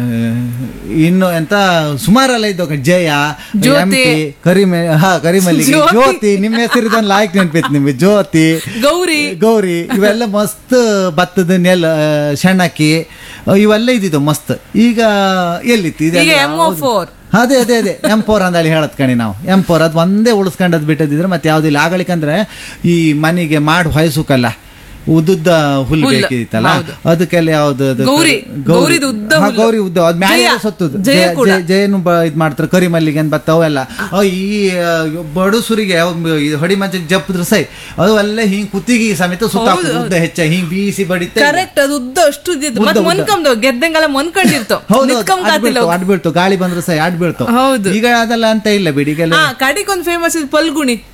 ಇನ್ನು ಎಂತ ಸುಮಾರೆಲ್ಲ ಇದ್ದವು ಜಯ ಜ್ಯೋತಿ. ಎಂಟಿ ಕರಿಮೆ ಹಾ ಕರಿಮಲ್ಲಿಗೆ ಜ್ಯೋತಿ. ಜ್ಯೋತಿ ನಿಮ್ಮ ಹೆಸರಿದೊಂದು ಲಾಯ್ಕ್ ನೆನ್ಪಿತ್ತು ನಿಮ್ಗೆ ಜ್ಯೋತಿ ಗೌರಿ ಗೌರಿ ಇವೆಲ್ಲ ಮಸ್ತ್ ಭತ್ತದ ನೆಲ ಶೆಣಕಿ ಇವೆಲ್ಲ ಇದ್ದಿದ್ದು ಮಸ್ತ್ ಈಗ ಎಲ್ಲಿತ್ತು ಇದೆಲ್ಲ ಈಗ MO4. ಹೌದು. ಅದೇ ಅದೇ ಅದೇ ಎಂ ಫೋರ್ ಅಂದೇಳಿ ಹೇಳತ್ ಕಣಿ ನಾವು ಎಂ ಫೋರ್ ಅದು ಒಂದೇ ಉಳಿಸ್ಕೊಂಡದ್ ಬಿಟ್ಟದಿದ್ರೆ ಮತ್ತೆ ಯಾವ್ದಿಲ್ಲ ಆಗಲಿಕ್ಕಂದ್ರೆ ಈ ಮನೆಗೆ ಮಾಡಿ ಹೊಯ್ಸುಕಲ್ಲ ಉದ್ದುದ್ದ ಹುಲ್ಲು ಹುಲ್ಲು, ಬೇಕಿತ್ತಲ್ಲ ಹೌದು. ಅದಕ್ಕೆಲ್ಲ ಯಾವ್ದು ಅದು ಗೌರಿ, ಗೌರಿದು ಉದ್ದ ಹಾ, ಹುಲ್ಲು. ಗೌರಿ ಉದ್ದ ಅದ್ ಮ್ಯಾಲೆ ಜಯ, ಸತ್ತದು ಜಯ ಕೂಡ. ಜಯನು ಬ- ಇದ್ ಮಾಡ್ತಾರೆ ಕರಿಮಲ್ಲಿಗೆ ಅಂತ ಬತ್ತಾವೆಲ್ಲ ಅವ್ ಈ ಆ, ಬಡುಸುರಿಗೆ ಹೊಡಿ ಮಂಚಕ್ಕೆ ಜಪ್ಪಿದ್ರೆ ಸೈ ಅದು ಎಲ್ಲ ಹಿಂಗ್ ಕುತ್ತಿಗೆ ಸಮೇತ ಸುತ್ತ ಹೌದು, ಉದ್ದ ಹೆಚ್ಚ ಹಿಂಗ್ ಬೀಸಿ ಬಡಿತೆ ಕರೆಕ್ಟ್ ಅದು ಉದ್ದ ಅಷ್ಟು ಇದ್ದಿದ್ದು ಉದ್ದ, ಮತ್ತೆ ಉದ್ದ. ಮೊನ್ಕಂದು ಗೆದ್ದಂಗೆಲ್ಲ ಮೊನ್ಕೊಂಡಿರ್ತಾವ ಹೌದು ನಿತ್ಕೊಂಡ್ ಕಾತಿಲ್ಲ ಅಡ್ ಬೀಳ್ತು ಗಾಳಿ ಬಂದ್ರೆ ಸೈ ಅಡ್ ಬೀಳ್ತು ಹೌದು. ಈಗ ಅದೆಲ್ಲ ಅಂತ ಇಲ್ಲ ಬಿಡಿ ಈಗೆಲ್ಲ ಹಾ ಕಡಿಗೊಂದ್ ಫೇಮಸ್ ಇದು ಪಲ್ಗುಣಿ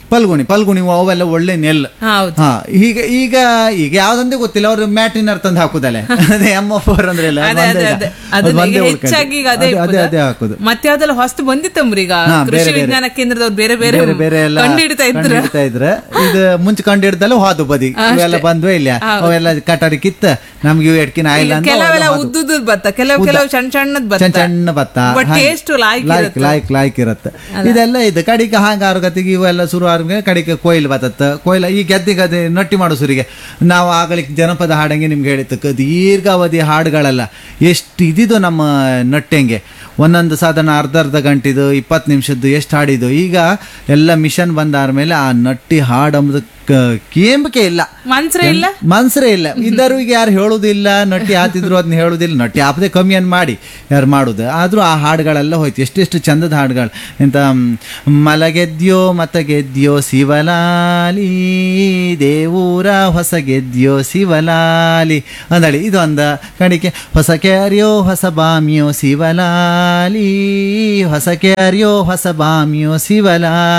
ಪಲ್ಗುಣಿ ಪಲ್ಗುಣಿ ಅವೆಲ್ಲ ಒಳ್ಳೆ ನೆಲ್ ಹೌದು ಹಾ ಈಗ ಈಗ ಈಗ ಯಾವ್ದಂದೇ ಗೊತ್ತಿಲ್ಲ ಅವ್ರು ಮ್ಯಾಟಿನರ್ ತಂದು ಹಾಕುದಲ್ಲ ಅದೇ ಎಮ್ ಎಫ್ ಫೋರ್ ಅಂದ್ರೆ ಇಲ್ಲ, ಅದು ಅದೇ ಒಂದೇ ಅದೇ ಇಲ್ಲ. ಅದೇ ಅದು ಅದನ್ನ ಒಂದೇ ಈಗ ಉಳ್ಕೊಂಡೆ. ಹೆಚ್ಚಾಗಿ ಈಗ ಅದೇ ಅದೇ ಅದೇ ಇಪ್ಪದ. ಅದೇ ಹಾಕುದು ಮತ್ತೆ ಯಾವ್ದೆಲ್ಲ ಹೊಸ್ತು ಬಂದಿತ್ತಂಬ್ರಿ ಈಗ ಹಾ, ಕೃಷಿ ಬೇರೆ ಬೇರೆ. ವಿಜ್ಞಾನ ಕೇಂದ್ರದವ್ರು ಬೇರೆ ಬೇರೆ ಬೇರೆ ಬೇರೆ ಎಲ್ಲ ಕಂಡಿಡ್ತಾ ಇದ್ರು ಕಂಡಿಡ್ತಾ ಇದ್ರೆ ಇದು ಮುಂಚೆ ಕಂಡಿಡ್ದಲ್ಲ ಹೋದು ಬದಿ ಇವೆಲ್ಲ ಬಂದ್ವೇ ಇಲ್ಲ ಅವೆಲ್ಲ ಕಟಾರಿ ಕಿತ್ತ ನಮ್ಗೆ ಇವು ಎಡ್ಕಿನ ಆಯಿಲ್ಲ ಅಂತ ಕೆಲವೆಲ್ಲ ಅವೆಲ್ಲ ಹೋದ್ವು. ಉದ್ದುದ್ ಭತ್ತ ಕೆಲವು ಕೆಲವು ಸಣ್ಣ ಸಣ್ಣದ್ ಭತ್ತ ಸಣ್ಣ ಸಣ್ಣ ಭತ್ತ ಬಟ್ ಹಾಗೆ. ಟೇಸ್ಟ್ ಲಾಯ್ಕ್ ಲಾಯ್ಕ್ ಇರುತ್ತೆ. ಲಾಯ್ಕ್ ಲಾಯ್ಕ್ ಇರುತ್ತೆ ಇದೆಲ್ಲ ಇದು ಕಡಿಕೆ ಹಾಂಗ ಆರೋಗತಿಗೆ ಇವೆಲ್ಲ ಶುರು ಆದ್ಮೇಲೆ ಕಡಿಕೆ ಕೊಯ್ಲು ಬತ್ತತ್ತ ಕೊಯ್ಲ ಈ ಗೆದ್ದೆ ಗದ್ದೆ ನಟ್ಟಿ ಮಾಡೋ ಸುರಿಗೆ ನಾವು ಆಗಲಿಕ್ಕೆ ಜನಪದ ಹಾಡಂಗೆ ನಿಮ್ಗೆ ಹೇಳಿತ್ತು ಕ- ದೀರ್ಘಾವಧಿ ಹಾಡುಗಳೆಲ್ಲ ಎಷ್ಟು ಇದಿದು ನಮ್ಮ ನಟ್ಟೆಂಗೆ ಒಂದೊಂದು ಸಾಧನ ಅರ್ಧ ಅರ್ಧ ಗಂಟಿದು ಇಪ್ಪತ್ತು ನಿಮಿಷದ್ದು ಎಷ್ಟು ಹಾಡಿದ್ದು ಈಗ ಎಲ್ಲ ಮಿಷನ್ ಬಂದಾದ್ಮೇಲೆ ಆ ನಟ್ಟಿ ಹಾಡು ಅಂಬುದು ಕೇಂಬಕೆ ಇಲ್ಲ ಮನ್ಸ್ರೆ ಇಲ್ಲ ಮನ್ಸರೇ ಇಲ್ಲ ಇದ್ದರು ಈಗ ಯಾರು ಹೇಳುದಿಲ್ಲ ನಟ್ಟಿ ಹಾತಿದ್ರು ಅದನ್ನ ಹೇಳುದಿಲ್ಲ ನಟ್ಟಿ ಹಾಪದೆ ಕಮ್ಮಿ ಅನ್ ಮಾಡಿ ಯಾರು ಮಾಡುದು ಆದ್ರೂ ಆ ಹಾಡುಗಳೆಲ್ಲ ಹೋಯ್ತು ಎಷ್ಟೆಷ್ಟು ಚಂದದ ಹಾಡುಗಳು ಎಂತ ಮ್, ಮಲಗೆದ್ಯೋ ಮತ ಗೆದ್ಯೋ ಶಿವಲಾಲಿ ದೇವೂರ ಹೊಸ ಗೆದ್ಯೋ ಶಿವಲಾಲಿ ಅಂದಳಿ ಇದು ಅಂದ ಕಡಿಕೆ ಹೊಸ ಕ್ಯಾರಿಯೋ ಹೊಸ ಬಾಮಿಯೋ ಶಿವಲಾಲಿ ಹೊಸ ಕ್ಯಾರಿಯೋ ಹೊಸ ಬಾಮಿಯೋ ಶಿವಲಾಲಿ